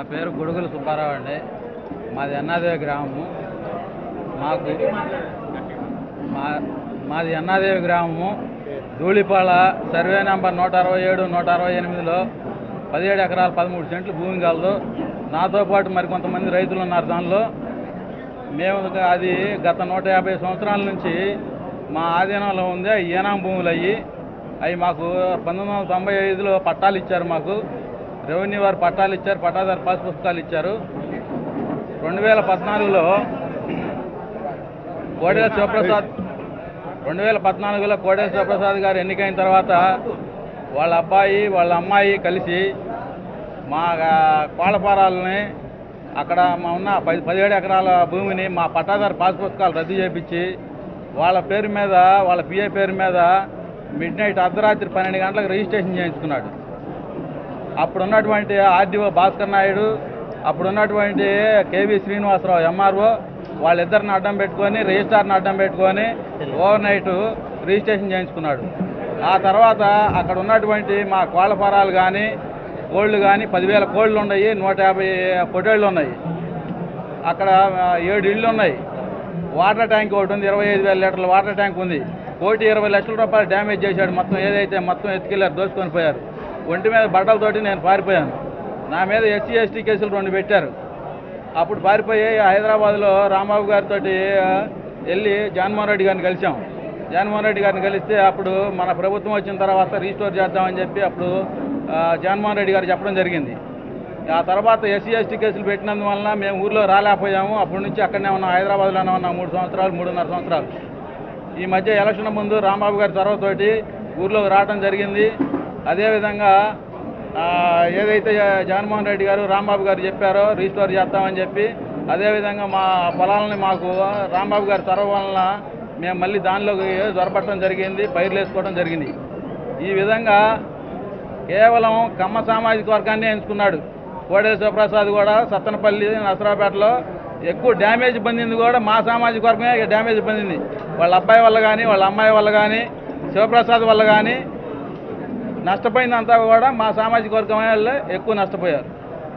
పేరు గుడుగుల సుబ్బారావు అండి మాది అన్నాదేవి గ్రామము మాకు మా మాది అన్నాదేవి గ్రామము ధూళిపాళ సర్వే నెంబర్ నూట అరవై ఏడు నూట అరవై ఎనిమిదిలో పదిహేడు ఎకరాల పదమూడు సెంట్లు భూమి కలదు నాతో పాటు మరి కొంతమంది రైతులు ఉన్నారు దానిలో మేము అది గత నూట యాభై సంవత్సరాల నుంచి మా ఆధీనంలో ఉంది అవి ఏనాం భూములు అయ్యి అవి మాకు పంతొమ్మిది వందల తొంభై ఐదులో పట్టాలు ఇచ్చారు మాకు రెవెన్యూ వారు పట్టాలు ఇచ్చారు పట్టాదారు పాస్ పుస్తకాలు ఇచ్చారు రెండు వేల పద్నాలుగులో కోడెల శివప్రసాద్ రెండు వేల పద్నాలుగులో కోడెల శివప్రసాద్ గారు ఎన్నికైన తర్వాత వాళ్ళ అబ్బాయి వాళ్ళ అమ్మాయి కలిసి మా ఆ, కోళ్ళపారాలని అక్కడ మా ఉన్న పది పదిహేడు ఎకరాల భూమిని మా పట్టాదారు పాస్ పుస్తకాలు రద్దు చేయించి వాళ్ళ పేరు మీద వాళ్ళ పిఏ పేరు మీద మిడ్ నైట్ అర్ధరాత్రి పన్నెండు గంటలకు రిజిస్ట్రేషన్ చేయించుకున్నాడు అప్పుడున్నటువంటి ఆర్డీఓ భాస్కర్ నాయుడు అప్పుడున్నటువంటి కేవీ శ్రీనివాసరావు ఎంఆర్ఓ వాళ్ళిద్దరిని అడ్డం పెట్టుకొని రిజిస్టార్ని అడ్డం పెట్టుకొని ఓవర్ నైట్ రిజిస్ట్రేషన్ చేయించుకున్నాడు ఆ తర్వాత అక్కడ ఉన్నటువంటి మా కోళ్ళ ఫారాలు కానీ కోళ్ళు కానీ పదివేల కోళ్ళు ఉన్నాయి నూట యాభై పొటేళ్ళు ఉన్నాయి అక్కడ ఆ, ఏడు ఇళ్ళు ఉన్నాయి వాటర్ ట్యాంక్ ఒకటి ఉంది ఇరవై ఐదు వేల లీటర్ల వాటర్ ట్యాంక్ ఉంది కోటి ఇరవై లక్షల రూపాయలు డ్యామేజ్ చేశాడు మొత్తం ఏదైతే మొత్తం ఎత్తుకెళ్ళారు దోచుకొని పోయారు ఒంటి మీద బట్టలతోటి నేను పారిపోయాను నా మీద ఎస్సీ ఎస్టీ కేసులు రెండు పెట్టారు అప్పుడు పారిపోయి హైదరాబాద్లో రాంబాబు గారితో వెళ్ళి జగన్మోహన్ రెడ్డి గారిని కలిసాం జగన్మోహన్ రెడ్డి గారిని కలిస్తే అప్పుడు మన ప్రభుత్వం వచ్చిన తర్వాత రీస్టోర్ చేద్దామని చెప్పి అప్పుడు ఆ, జగన్మోహన్ రెడ్డి గారు చెప్పడం జరిగింది ఆ తర్వాత ఎస్సీ ఎస్టీ కేసులు పెట్టినందువలన మేము ఊర్లో రాలేకపోయాము అప్పటి నుంచి అక్కడనే ఉన్నాం హైదరాబాద్లోనే ఉన్నాం మూడు సంవత్సరాలు మూడున్నర సంవత్సరాలు ఈ మధ్య ఎలక్షన్ ముందు రాంబాబు గారి చొరవతోటి ఊర్లోకి రావడం జరిగింది అదేవిధంగా ఆ, ఏదైతే జగన్మోహన్ రెడ్డి గారు రాంబాబు గారు చెప్పారో రీస్టోర్ చేస్తామని చెప్పి అదేవిధంగా మా పొలాలని మాకు రాంబాబు గారి చొరవ వలన మేము మళ్ళీ దానిలోకి దొరపట్టడం జరిగింది పైర్లు వేసుకోవడం జరిగింది ఈ విధంగా కేవలం కమ్మ సామాజిక వర్గాన్ని ఎంచుకున్నాడు కోడేల శివప్రసాద్ కూడా సత్తనపల్లి నసరాపేటలో ఎక్కువ డ్యామేజ్ పొందింది కూడా మా సామాజిక వర్గమే డ్యామేజ్ పొందింది వాళ్ళ అబ్బాయి వల్ల కానీ వాళ్ళ అమ్మాయి వల్ల కానీ శివప్రసాద్ వల్ల కానీ నష్టపోయిందంతా కూడా మా సామాజిక వర్గం వాళ్ళే ఎక్కువ నష్టపోయారు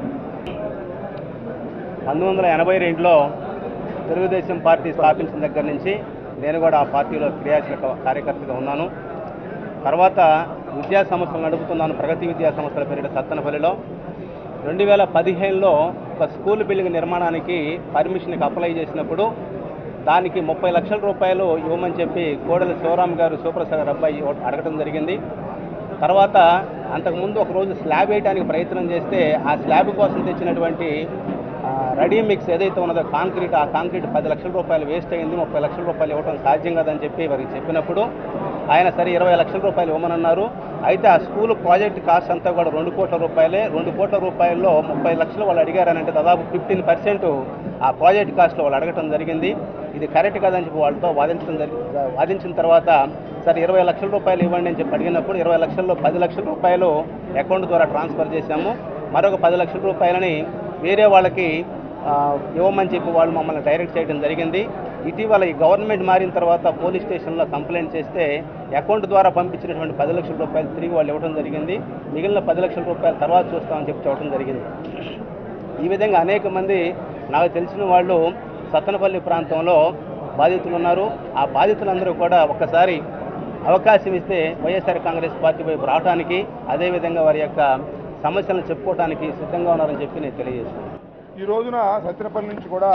పంతొమ్మిది వందల ఎనభై రెండులో తెలుగుదేశం పార్టీ స్థాపించిన దగ్గర నుంచి నేను కూడా ఆ పార్టీలో క్రియాశీలక కార్యకర్తగా ఉన్నాను తర్వాత విద్యా సంస్థలు నడుపుతున్నాను ప్రగతి విద్యా సంస్థల పేరిట సత్తనపల్లిలో రెండు వేల పదిహేనులో ఒక స్కూల్ బిల్డింగ్ నిర్మాణానికి పర్మిషన్కి అప్లై చేసినప్పుడు దానికి ముప్పై లక్షల రూపాయలు ఇవ్వమని చెప్పి కోడెల శివరామ్ గారు సూప్రసాద్ గారు అబ్బాయి అడగడం జరిగింది తర్వాత అంతకుముందు ఒక రోజు స్లాబ్ వేయడానికి ప్రయత్నం చేస్తే ఆ స్లాబ్ కోసం తెచ్చినటువంటి ఆ, రెడీ మిక్స్ ఏదైతే ఉన్నదో కాంక్రీట్ ఆ కాంక్రీట్ పది లక్షల రూపాయలు వేస్ట్ అయింది ముప్పై లక్షల రూపాయలు ఇవ్వడం సాధ్యం కాదని చెప్పి వారికి చెప్పినప్పుడు ఆయన సరే ఇరవై లక్షల రూపాయలు ఇవ్వమన్నారు అయితే ఆ స్కూల్ ప్రాజెక్ట్ కాస్ట్ అంతా కూడా రెండు కోట్ల రూపాయలే రెండు కోట్ల రూపాయల్లో ముప్పై లక్షలు వాళ్ళు అడిగారనంటే దాదాపు ఫిఫ్టీన్ పర్సెంట్ ఆ ప్రాజెక్ట్ కాస్ట్లో వాళ్ళు అడగటం జరిగింది ఇది కరెక్ట్ కాదని చెప్పి వాళ్ళతో వాదించడం జరిగి వాదించిన తర్వాత సరే ఇరవై లక్షల రూపాయలు ఇవ్వండి అని చెప్పి అడిగినప్పుడు ఇరవై లక్షల్లో పది లక్షల రూపాయలు అకౌంట్ ద్వారా ట్రాన్స్ఫర్ చేశాము మరొక పది లక్షల రూపాయలని వేరే వాళ్ళకి ఆ, ఇవ్వమని చెప్పి వాళ్ళు మమ్మల్ని డైరెక్ట్ చేయడం జరిగింది ఇటీవల ఈ గవర్నమెంట్ మారిన తర్వాత పోలీస్ స్టేషన్లో కంప్లైంట్ చేస్తే అకౌంట్ ద్వారా పంపించినటువంటి పది లక్షల రూపాయలు తిరిగి వాళ్ళు ఇవ్వడం జరిగింది మిగిలిన పది లక్షల రూపాయలు తర్వాత చూస్తామని చెప్పి చెప్పడం జరిగింది ఈ విధంగా అనేక మంది నాకు తెలిసిన వాళ్ళు సత్తనపల్లి ప్రాంతంలో బాధితులు ఉన్నారు ఆ బాధితులందరూ కూడా ఒక్కసారి అవకాశం ఇస్తే వైఎస్ఆర్ కాంగ్రెస్ పార్టీ వైపు రావడానికి అదేవిధంగా వారి యొక్క సమస్యలను చెప్పుకోవడానికి సిద్ధంగా ఉన్నారని చెప్పి నేను తెలియజేస్తున్నాను ఈ రోజున సత్యనపల్లి నుంచి కూడా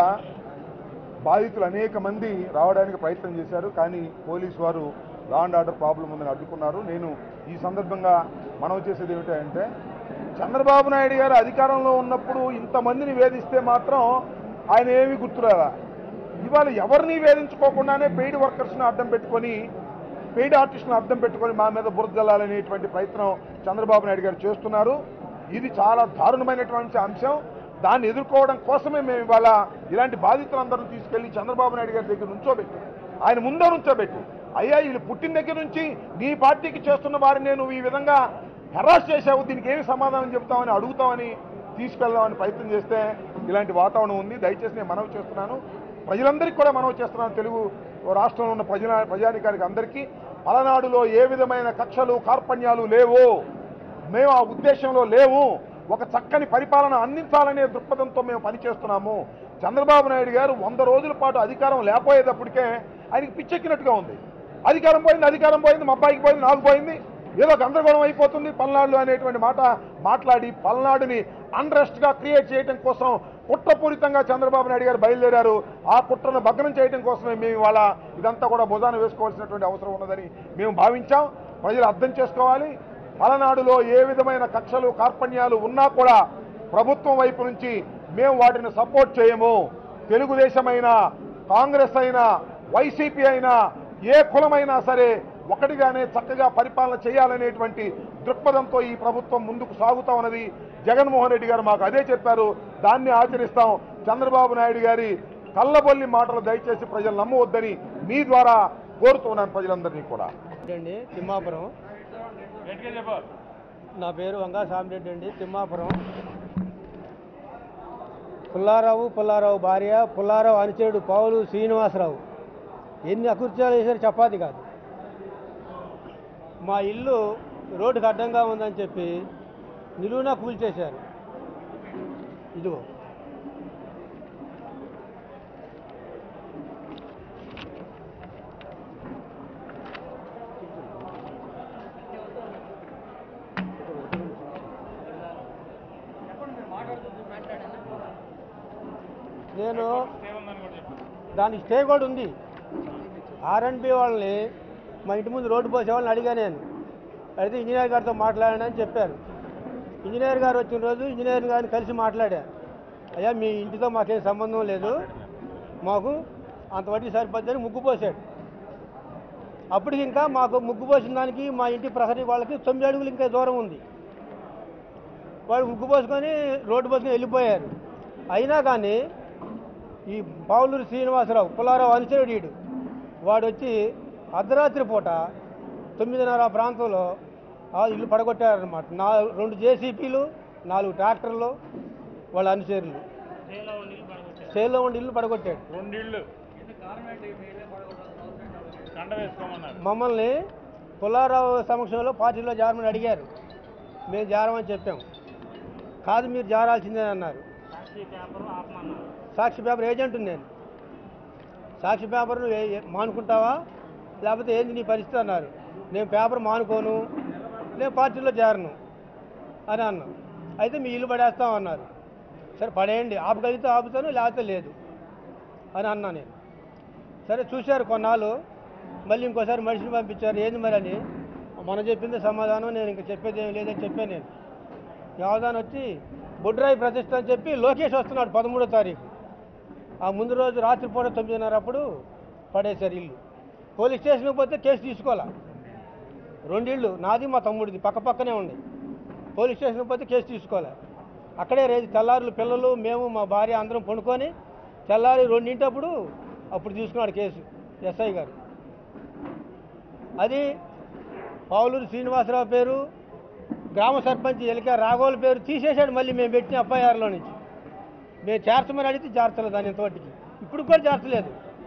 బాధితులు అనేక మంది రావడానికి ప్రయత్నం చేశారు కానీ పోలీసు వారు లా అండ్ ఆర్డర్ ప్రాబ్లం ఉందని అడ్డుకున్నారు నేను ఈ సందర్భంగా మనవి చేసేది ఏమిటంటే చంద్రబాబు నాయుడు గారు అధికారంలో ఉన్నప్పుడు ఇంతమందిని వేధిస్తే మాత్రం ఆయన ఏమీ గుర్తురాలా ఇవాళ ఎవరిని వేధించుకోకుండానే పెయిడ్ వర్కర్స్ని అడ్డం పెట్టుకొని పెయిడ్ ఆర్టిస్ట్ని అడ్డం పెట్టుకొని మా మీద బురద జల్లాలనేటువంటి ప్రయత్నం చంద్రబాబు నాయుడు గారు చేస్తున్నారు ఇది చాలా దారుణమైనటువంటి అంశం దాన్ని ఎదుర్కోవడం కోసమే మేము ఇవాళ ఇలాంటి బాధితులందరూ తీసుకెళ్లి చంద్రబాబు నాయుడు గారి దగ్గర నుంచోబెట్టి ఆయన ముందో నుంచోబెట్టి అయ్యా వీళ్ళు పుట్టిన దగ్గర నుంచి నీ పార్టీకి చేస్తున్న వారిని నేను ఈ విధంగా హెరాస్ చేశావు దీనికి ఏమి సమాధానం చెప్తామని అడుగుతామని తీసుకెళ్దామని ప్రయత్నం చేస్తే ఇలాంటి వాతావరణం ఉంది దయచేసి నేను మనవి చేస్తున్నాను ప్రజలందరికీ కూడా మనవి చేస్తున్నాను తెలుగు రాష్ట్రంలో ఉన్న ప్రజల ప్రజానికానికి అందరికీ పలనాడులో ఏ విధమైన కక్షలు కార్పణ్యాలు లేవు మేము ఆ ఉద్దేశంలో లేవు ఒక చక్కని పరిపాలన అందించాలనే దృక్పథంతో మేము పనిచేస్తున్నాము చంద్రబాబు నాయుడు గారు వంద రోజుల పాటు అధికారం లేకపోయేటప్పటికే ఆయనకి పిచ్చెక్కినట్టుగా ఉంది అధికారం పోయింది అధికారం పోయింది మా అబ్బాయికి పోయింది నాకు పోయింది ఏదో గందరగోళం అయిపోతుంది పల్నాడు అనేటువంటి మాట మాట్లాడి పల్నాడుని అన్రెస్ట్ గా క్రియేట్ చేయడం కోసం కుట్రపూరితంగా చంద్రబాబు నాయుడు గారు బయలుదేరారు ఆ కుట్రను భగ్నం చేయడం కోసమే మేము ఇవాళ ఇదంతా కూడా భుజాన వేసుకోవాల్సినటువంటి అవసరం ఉన్నదని మేము భావించాం ప్రజలు అర్థం చేసుకోవాలి పలనాడులో ఏ విధమైన కక్షలు కార్పణ్యాలు ఉన్నా కూడా ప్రభుత్వం వైపు నుంచి మేము వాటిని సపోర్ట్ చేయము తెలుగుదేశమైనా కాంగ్రెస్ అయినా వైసీపీ అయినా ఏ కులమైనా సరే ఒకటిగానే చక్కగా పరిపాలన చేయాలనేటువంటి దృక్పథంతో ఈ ప్రభుత్వం ముందుకు సాగుతా ఉన్నది జగన్మోహన్ రెడ్డి గారు మాకు అదే చెప్పారు దాన్ని ఆచరిస్తాం చంద్రబాబు నాయుడు గారి కళ్ళబొల్లి మాటలు దయచేసి ప్రజలు నమ్మవద్దని మీ ద్వారా కోరుతున్నాను ప్రజలందరినీ కూడా అండి తిమ్మాపురం నా పేరు వంగా సామిరెడ్డి అండి తిమ్మాపురం పుల్లారావు పుల్లారావు భార్య పుల్లారావు అనుచరుడు పౌలు శ్రీనివాసరావు ఎన్ని అకృత్యాలు చేశారు చపాతి కాదు మా ఇల్లు రోడ్డుకి అడ్డంగా ఉందని చెప్పి నిలువునా కూల్చేశారు ఇదిగో నేను దానికి స్టే కూడా ఉంది ఆర్ఎండ్బి వాళ్ళని మా ఇంటి ముందు రోడ్డు పోసే వాళ్ళని అడిగా నేను అయితే ఇంజనీర్ గారితో మాట్లాడాను అని చెప్పారు ఇంజనీర్ గారు వచ్చిన రోజు ఇంజనీర్ గారిని కలిసి మాట్లాడా అయ్యా మీ ఇంటితో మాకేం సంబంధం లేదు మాకు అంత వడ్డీ సరిపోద్దని ముగ్గు పోసాడు అప్పటికి ఇంకా మాకు ముగ్గు పోసిన దానికి మా ఇంటి ప్రహరీ వాళ్ళకి తొమ్మిది అడుగులు ఇంకా దూరం ఉంది వాళ్ళు ముగ్గు పోసుకొని రోడ్డు పోసుకొని వెళ్ళిపోయారు అయినా కానీ ఈ పావులూరు శ్రీనివాసరావు పుల్లారావు అనుచరుడీడు వాడు వచ్చి అర్ధరాత్రి పూట తొమ్మిదిన్నర ప్రాంతంలో ఆ ఇల్లు పడగొట్టారనమాట నా రెండు జేసీపీలు నాలుగు ట్రాక్టర్లు వాళ్ళ అనుచరులు సేల్లో ఉండి ఇల్లు పడగొట్టాడు రెండిళ్ళు కండ వేసుకోమన్నారు మమ్మల్ని పుల్లారావు సమక్షంలో పార్టీలో జారమని అడిగారు మేము జారమని చెప్పాం కాదు మీరు జారాల్సిందే అన్నారు సాక్షి పేపర్ ఏజెంట్ నేను సాక్షి పేపర్ నువ్వు ఏ- ఏ- మానుకుంటావా లేకపోతే ఏంది నీ పరిస్థితి అన్నారు నేను పేపర్ మానుకోను నేను పార్టీలో చేరను అని అన్నా అయితే మీ ఇల్లు పడేస్తాం అన్నారు సరే పడేయండి ఆపగలిగితే ఆపుతాను లేకపోతే లేదు అని అన్నా నేను సరే చూశారు కొన్నాళ్ళు మళ్ళీ ఇంకోసారి మనిషిని పంపించారు ఏంది మరి అని మనం చెప్పింది సమాధానం నేను ఇంకా చెప్పేది ఏం లేదని చెప్పాను నేను వ్యవధానం వచ్చి బొడ్రాయి ప్రతిష్ట అని చెప్పి లోకేష్ వస్తున్నాడు పదమూడో తారీఖు ఆ ముందు రోజు రాత్రిపూట తొమ్మిదిన్నర అప్పుడు పడేశారు ఇల్లు పోలీస్ స్టేషన్కి పోతే కేసు తీసుకోవాలా రెండిళ్ళు నాది మా తమ్ముడిది పక్క పక్కనే ఉంది పోలీస్ స్టేషన్కి పోతే కేసు తీసుకోవాలి అక్కడే రేజు తెల్లారులు పిల్లలు మేము మా భార్య అందరం పండుకొని తెల్లారి రెండింటప్పుడు అప్పుడు తీసుకున్నాడు కేసు ఎస్ఐ గారు అది పావులూరు శ్రీనివాసరావు పేరు గ్రామ సర్పంచ్ ఎలిక రాఘవుల పేరు తీసేశాడు మళ్ళీ మేము పెట్టిన ఎఫ్ఐఆర్లో నుంచి మేము చేర్చమని అడిగితే చేర్చలేదు దాని ఇంతవరకు ఇప్పుడు కూడా చేర్చలేదు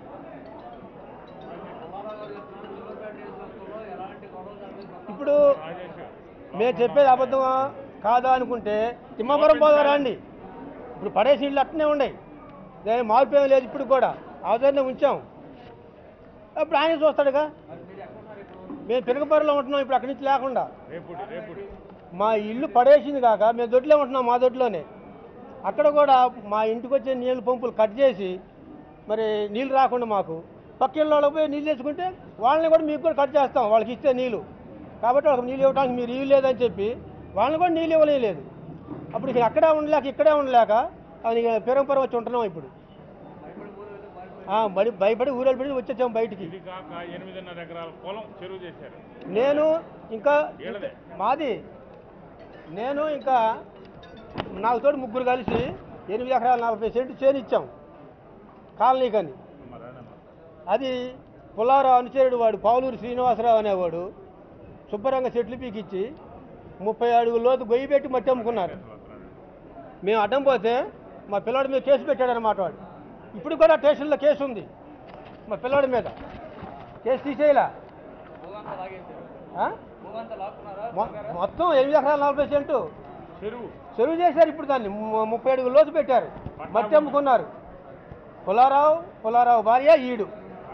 ఇప్పుడు మేము చెప్పేది అబద్ధమా కాదా అనుకుంటే తిమ్మపురం పోదారా అండి ఇప్పుడు పడేసి ఇళ్ళు అట్టనే ఉన్నాయి దాని మార్పు ఏమీ లేదు ఇప్పుడు కూడా అవసరమే ఉంచాం అప్పుడు ఆయన చూస్తాడుగా మేము పిరగపరలో ఉంటున్నాం ఇప్పుడు అక్కడి నుంచి లేకుండా రేపుడి రేపుడి మా ఇల్లు పడేసింది కాక మేము దొడ్లో ఉంటున్నాం మా దొడ్లోనే అక్కడ కూడా మా ఇంటికి వచ్చే నీళ్ళు పంపులు కట్ చేసి మరి నీళ్ళు రాకుండా మాకు పక్క ఇళ్ళలో పోయి నీళ్ళు తెచ్చుకుంటే వాళ్ళని కూడా మీకు కూడా కట్ చేస్తాం వాళ్ళకి ఇస్తే నీళ్ళు కాబట్టి వాళ్ళకి నీళ్ళు ఇవ్వడానికి మీరు ఇవ్వలేదని చెప్పి వాళ్ళని కూడా నీళ్ళు ఇవ్వలేదు అప్పుడు ఇక అక్కడే ఉండలేక ఇక్కడే ఉండలేక అది పిరంపరం వచ్చి ఉంటున్నాం ఇప్పుడు ఆ, బడి భయపడి ఊరేళ్ళు పెట్టి వచ్చేసాం బయటికి ఇది కాక ఎనిమిదిన్నర ఎకరాల పొలం చెరువు చేశారు నేను ఇంకా వీళ్ళదే. మాది నేను ఇంకా నాకు తోటి ముగ్గురు కలిసి ఎనిమిది ఎకరాల నలభై సెంటు చేను ఇచ్చాం కాలనీకని అది పుల్లారావు అనుచరుడు వాడు పావులూరు శ్రీనివాసరావు అనేవాడు శుభ్రంగా చెట్లు పీకిచ్చి ముప్పై అడుగుల లోతు గొయ్యి పెట్టి మట్టి అమ్ముకున్నారు మేము అడ్డం పోతే మా పిల్లాడి మీద కేసు పెట్టాడనమాట వాడు ఇప్పుడు కూడా స్టేషన్లో కేసు ఉంది మా పిల్లాడి మీద కేసు తీసేయలా ఆ? మొ- మొత్తం ఎనిమిది ఎకరాల నలభై సెంటు చెరువు చెరువు చేశారు ఇప్పుడు దాన్ని ము- ముప్పై అడుగుల లోతు పెట్టారు మట్టి అమ్ముకున్నారు పులారావు పులారావు భార్య ఈడు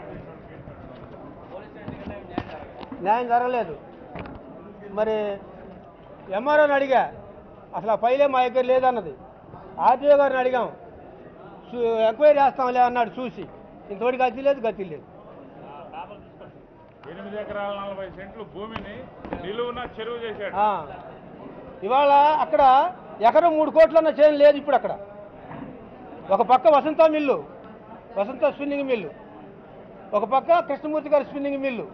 న్యాయం జరగలేదు మరి ఎంఆర్ఓని అడిగా అసలు ఆ ఫైలే మా దగ్గర లేదన్నది ఆర్టీఓ గారిని అడిగాం చూ- ఎంక్వైరీ చేస్తాంలే అన్నాడు చూసి ఇంతవరకు గతి లేదు గతి లేదు ఎనిమిది ఎకరాల నలభై సెంట్లు భూమిని నిలువున చెరువు చేశాడు ఆ. ఇవాళ అక్కడ ఎకరం మూడు కోట్లన్న చేయని లేదు ఇప్పుడు అక్కడ ఒక పక్క Vasantha mill Vasantha spinning mill ఒక పక్క కృష్ణమూర్తి గారి స్పిన్నింగ్ మిల్లు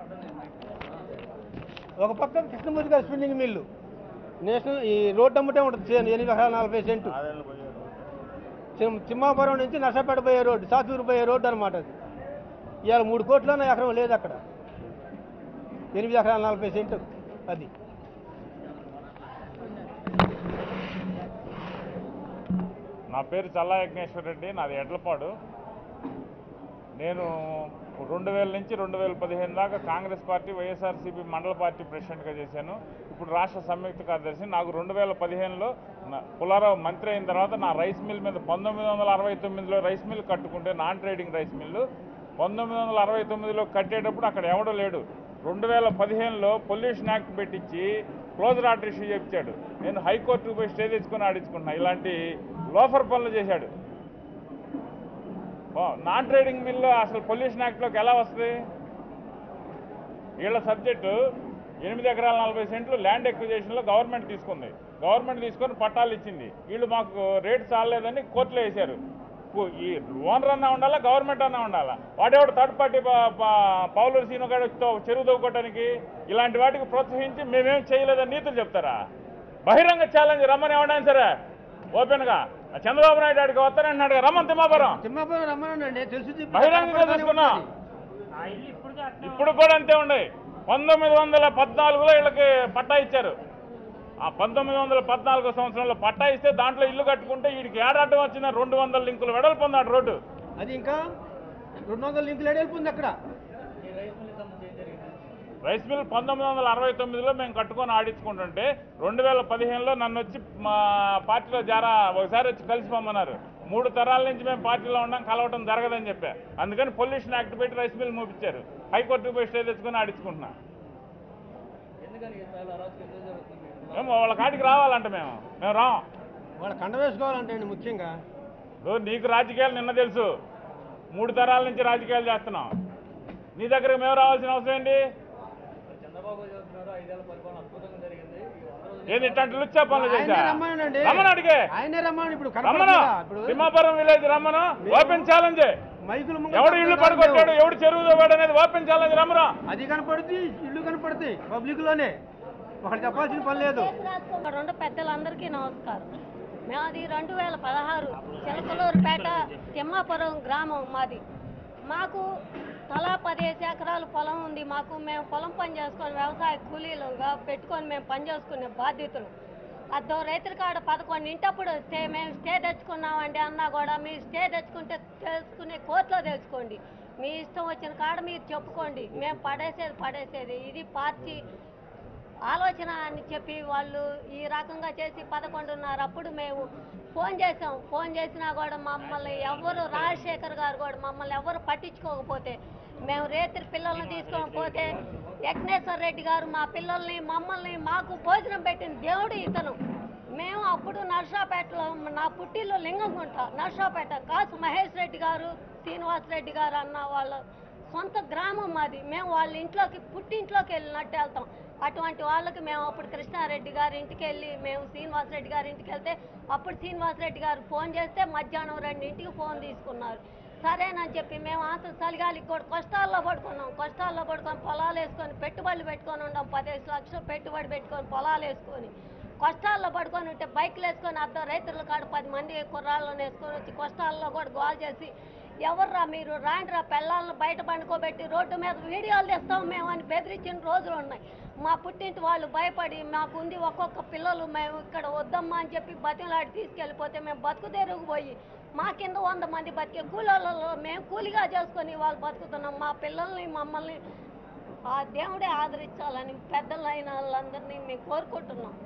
ఒక పక్క కృష్ణమూర్తి గారి స్పిన్నింగ్ మిల్లు నేషనల్ ఈ రోడ్డు అమ్మటే ఉంటుంది చేను ఎనిమిది ఎకరాల నలభై సెంటు చిమ్- తిమ్మాపురం నుంచి నర్సాపేట పోయే రోడ్డు సాతూరు పోయే రోడ్డు అనమాట అది ఇవాళ మూడు కోట్లన్న ఎకరం లేదు అక్కడ ఎనిమిది ఎకరాల నలభై సెంటు అది నా పేరు చల్లా యజ్ఞేశ్వర రెడ్డి నాది ఎడ్లపాడు నేను రెండు వేల నుంచి రెండు వేల పదిహేను దాకా కాంగ్రెస్ పార్టీ వైఎస్ఆర్సీపీ మండల పార్టీ ప్రెసిడెంట్గా చేశాను ఇప్పుడు రాష్ట్ర సంయుక్త కార్యదర్శి నాకు రెండు వేల పదిహేనులో పులారావు మంత్రి అయిన తర్వాత నా రైస్ మిల్ మీద పంతొమ్మిది వందల అరవై తొమ్మిదిలో రైస్ మిల్ కట్టుకుంటే నాన్ ట్రేడింగ్ రైస్ మిల్లు పంతొమ్మిది వందల అరవై తొమ్మిదిలో కట్టేటప్పుడు అక్కడ ఎవడో లేడు రెండు వేల పదిహేనులో పొల్యూషన్ యాక్ట్ పెట్టించి క్లోజర్ ఆర్డర్ ఇష్యూ చేయించాడు నేను హైకోర్టుకు పోయి స్టే తెచ్చుకొని ఆడించుకుంటున్నా ఇలాంటి లోఫర్ పనులు చేశాడు ఓ, నాన్ ట్రేడింగ్ మిల్లు అసలు పొల్యూషన్ యాక్ట్లోకి ఎలా వస్తుంది వీళ్ళ సబ్జెక్టు ఎనిమిది ఎకరాల నలభై సెంట్లు ల్యాండ్ ఎక్విజేషన్లో గవర్నమెంట్ తీసుకుంది గవర్నమెంట్ తీసుకొని పట్టాలు ఇచ్చింది వీళ్ళు మాకు రేట్ చాలలేదని కోర్టులో వేశారు కు- ఈ ఓనర్ అన్నా ఉండాలా గవర్నమెంట్ అన్నా ఉండాలా వాడేవాడు థర్డ్ పార్టీ పౌలూరు సీనుగాడు చెరువు తవ్వుకోవడానికి ఇలాంటి వాటికి ప్రోత్సహించి మేమేం చేయలేదని నీతులు చెప్తారా బహిరంగ ఛాలెంజ్ రమ్మని ఎవడైనా సరే ఓపెన్గా ఆ చంద్రబాబు నాయుడు ఆడికి వస్తానంటున్నాడు కదా, రమ్మని తిమ్మాపురం తిమ్మాపురం రమ్మనండి తెలుసు బహిరంగంగా తీసుకున్నా ఇప్పుడు కూడా అంతే ఉండే పంతొమ్మిది వందల పద్నాలుగులో వీళ్ళకి పట్టా ఇచ్చారు ఆ పంతొమ్మిది వందల పద్నాలుగో సంవత్సరంలో పట్టా ఇస్తే దాంట్లో ఇల్లు కట్టుకుంటే వీడికి ఏడాటం వచ్చిన రెండు వందల లింకులు వెడల్పు పొందాడు రోడ్డు అది ఇంకా రెండు వందల లింకులు ఎడైపోయింది అక్కడ రైస్ మిల్ పంతొమ్మిది వందల అరవై తొమ్మిదిలో మేము కట్టుకొని ఆడించుకుంటుంటే రెండు వేల పదిహేనులో నన్ను వచ్చి మా పార్టీలో జారా ఒకసారి వచ్చి కలిసిపోమన్నారు మూడు తరాల నుంచి మేము పార్టీలో ఉన్నాం కలవటం జరగదని చెప్పా అందుకని పొల్యూషన్ యాక్ట్ పెట్టి రైస్ మిల్ మూపించారు హైకోర్టుకు పోయి స్టే తెచ్చుకొని ఆడించుకుంటున్నా ఏమో వాళ్ళ కాడికి రావాలంట మేము మేము రాం వాళ్ళు కండ వేసుకోవాలంటే అండి ముఖ్యంగా ఇదిగో నీకు రాజకీయాలు నిన్న తెలుసు మూడు తరాల నుంచి రాజకీయాలు చేస్తున్నాం నీ దగ్గరకు మేము రావాల్సిన అవసరం ఏంటి ఏంది ఇట్లాంటి లుచ్చా పనులు చేశా ఆయనే రమ్మనండి రమ్మను అడిగే ఆయనే రమ్మని ఇప్పుడు రమ్మను కనపడదా? ఇప్పుడు తిమ్మాపురం విలేజ్ రమ్మను ఓపెన్ ఛాలెంజ్ మైకులు ముంగట ఎవడు ఇల్లు పెడతారు పడుకొట్టాడు మేము. ఎవడు చెరువు తవ్వాడు అనేది ఓపెన్ ఛాలెంజ్ రమ్మను అది కనపడుద్ది ఇల్లు కనపడుతుంది పబ్లిక్ లోనే ఒకటి చెప్పాల్సిన పని లేదు రెండు పెద్దలందరికీ నమస్కారం మాది రెండు వేల పదహారు చిలకలూరుపేట తిమ్మాపురం గ్రామం మాది మాకు తలా పదిహేను ఎకరాలు పొలం ఉంది మాకు మేము పొలం పని చేసుకొని వ్యవసాయ కూలీలుగా పెట్టుకొని మేము పని చేసుకునే బాధ్యతలు అదో రైతుల కాడ పదకొండు ఇంటప్పుడు స్టే మేము స్టే తెచ్చుకున్నామండి అన్నా కూడా మీరు స్టే తెచ్చుకుంటే తెలుసుకునే కోర్టులో తెచ్చుకోండి మీ ఇష్టం వచ్చిన కాడ మీరు చెప్పుకోండి మేము పడేసేది పడేసేది ఇది పార్టీ ఆలోచన అని చెప్పి వాళ్ళు ఈ రకంగా చేసి పదకొండున్నర అప్పుడు మేము ఫోన్ చేసాం ఫోన్ చేసినా కూడా మమ్మల్ని ఎవరు రాజశేఖర్ గారు కూడా మమ్మల్ని ఎవరు పట్టించుకోకపోతే మేము రేత్రి పిల్లల్ని తీసుకొని పోతే యజ్ఞేశ్వర రెడ్డి గారు మా పిల్లల్ని మమ్మల్ని మాకు భోజనం పెట్టిన దేవుడు ఇతను మేము అప్పుడు నర్సాపేటలో నా పుట్టిల్లు లింగంగుంట నర్సాపేట కాసు మహేష్ రెడ్డి గారు శ్రీనివాస్ రెడ్డి గారు అన్న వాళ్ళ సొంత గ్రామం మాది మేము వాళ్ళ ఇంట్లోకి పుట్టింట్లోకి వెళ్ళినట్టు వెళ్తాం అటువంటి వాళ్ళకి మేము అప్పుడు కృష్ణారెడ్డి గారి ఇంటికి వెళ్ళి మేము శ్రీనివాస్ రెడ్డి గారి ఇంటికి వెళ్తే అప్పుడు శ్రీనివాస్ రెడ్డి గారు ఫోన్ చేస్తే మధ్యాహ్నం రెండింటికి ఫోన్ తీసుకున్నారు సరేనని చెప్పి మేము అంత చలిగాలికి కూడా కష్టాల్లో పడుకున్నాం కష్టాల్లో పడుకొని పొలాలు వేసుకొని పెట్టుబడులు పెట్టుకొని ఉన్నాం పదిహేను లక్షలు పెట్టుబడి పెట్టుకొని పొలాలు వేసుకొని కష్టాల్లో పడుకొని ఉంటే బైక్లు వేసుకొని అర్థం రైతుల కాడ పది మంది కుర్రాళ్ళని వేసుకొని వచ్చి కష్టాల్లో కూడా గోల్ చేసి ఎవర్రా మీరు రాండ్రా పిల్లల్ని బయట పండుకోబెట్టి రోడ్డు మీద వీడియోలు తెస్తాం మేము అని బెదిరించిన రోజులు ఉన్నాయి మా పుట్టింటి వాళ్ళు భయపడి మాకుంది ఒక్కొక్క పిల్లలు మేము ఇక్కడ వద్దమ్మా అని చెప్పి బతిలాడి తీసుకెళ్ళిపోతే మేము బతుకు తెరుగు పోయి మా కింద వంద మంది బతికే కూలీలలో మేము కూలిగా చేసుకొని వాళ్ళు బతుకుతున్నాం మా పిల్లల్ని మమ్మల్ని ఆ దేవుడే ఆదరించాలని పెద్దలైన వాళ్ళందరినీ మేము కోరుకుంటున్నాం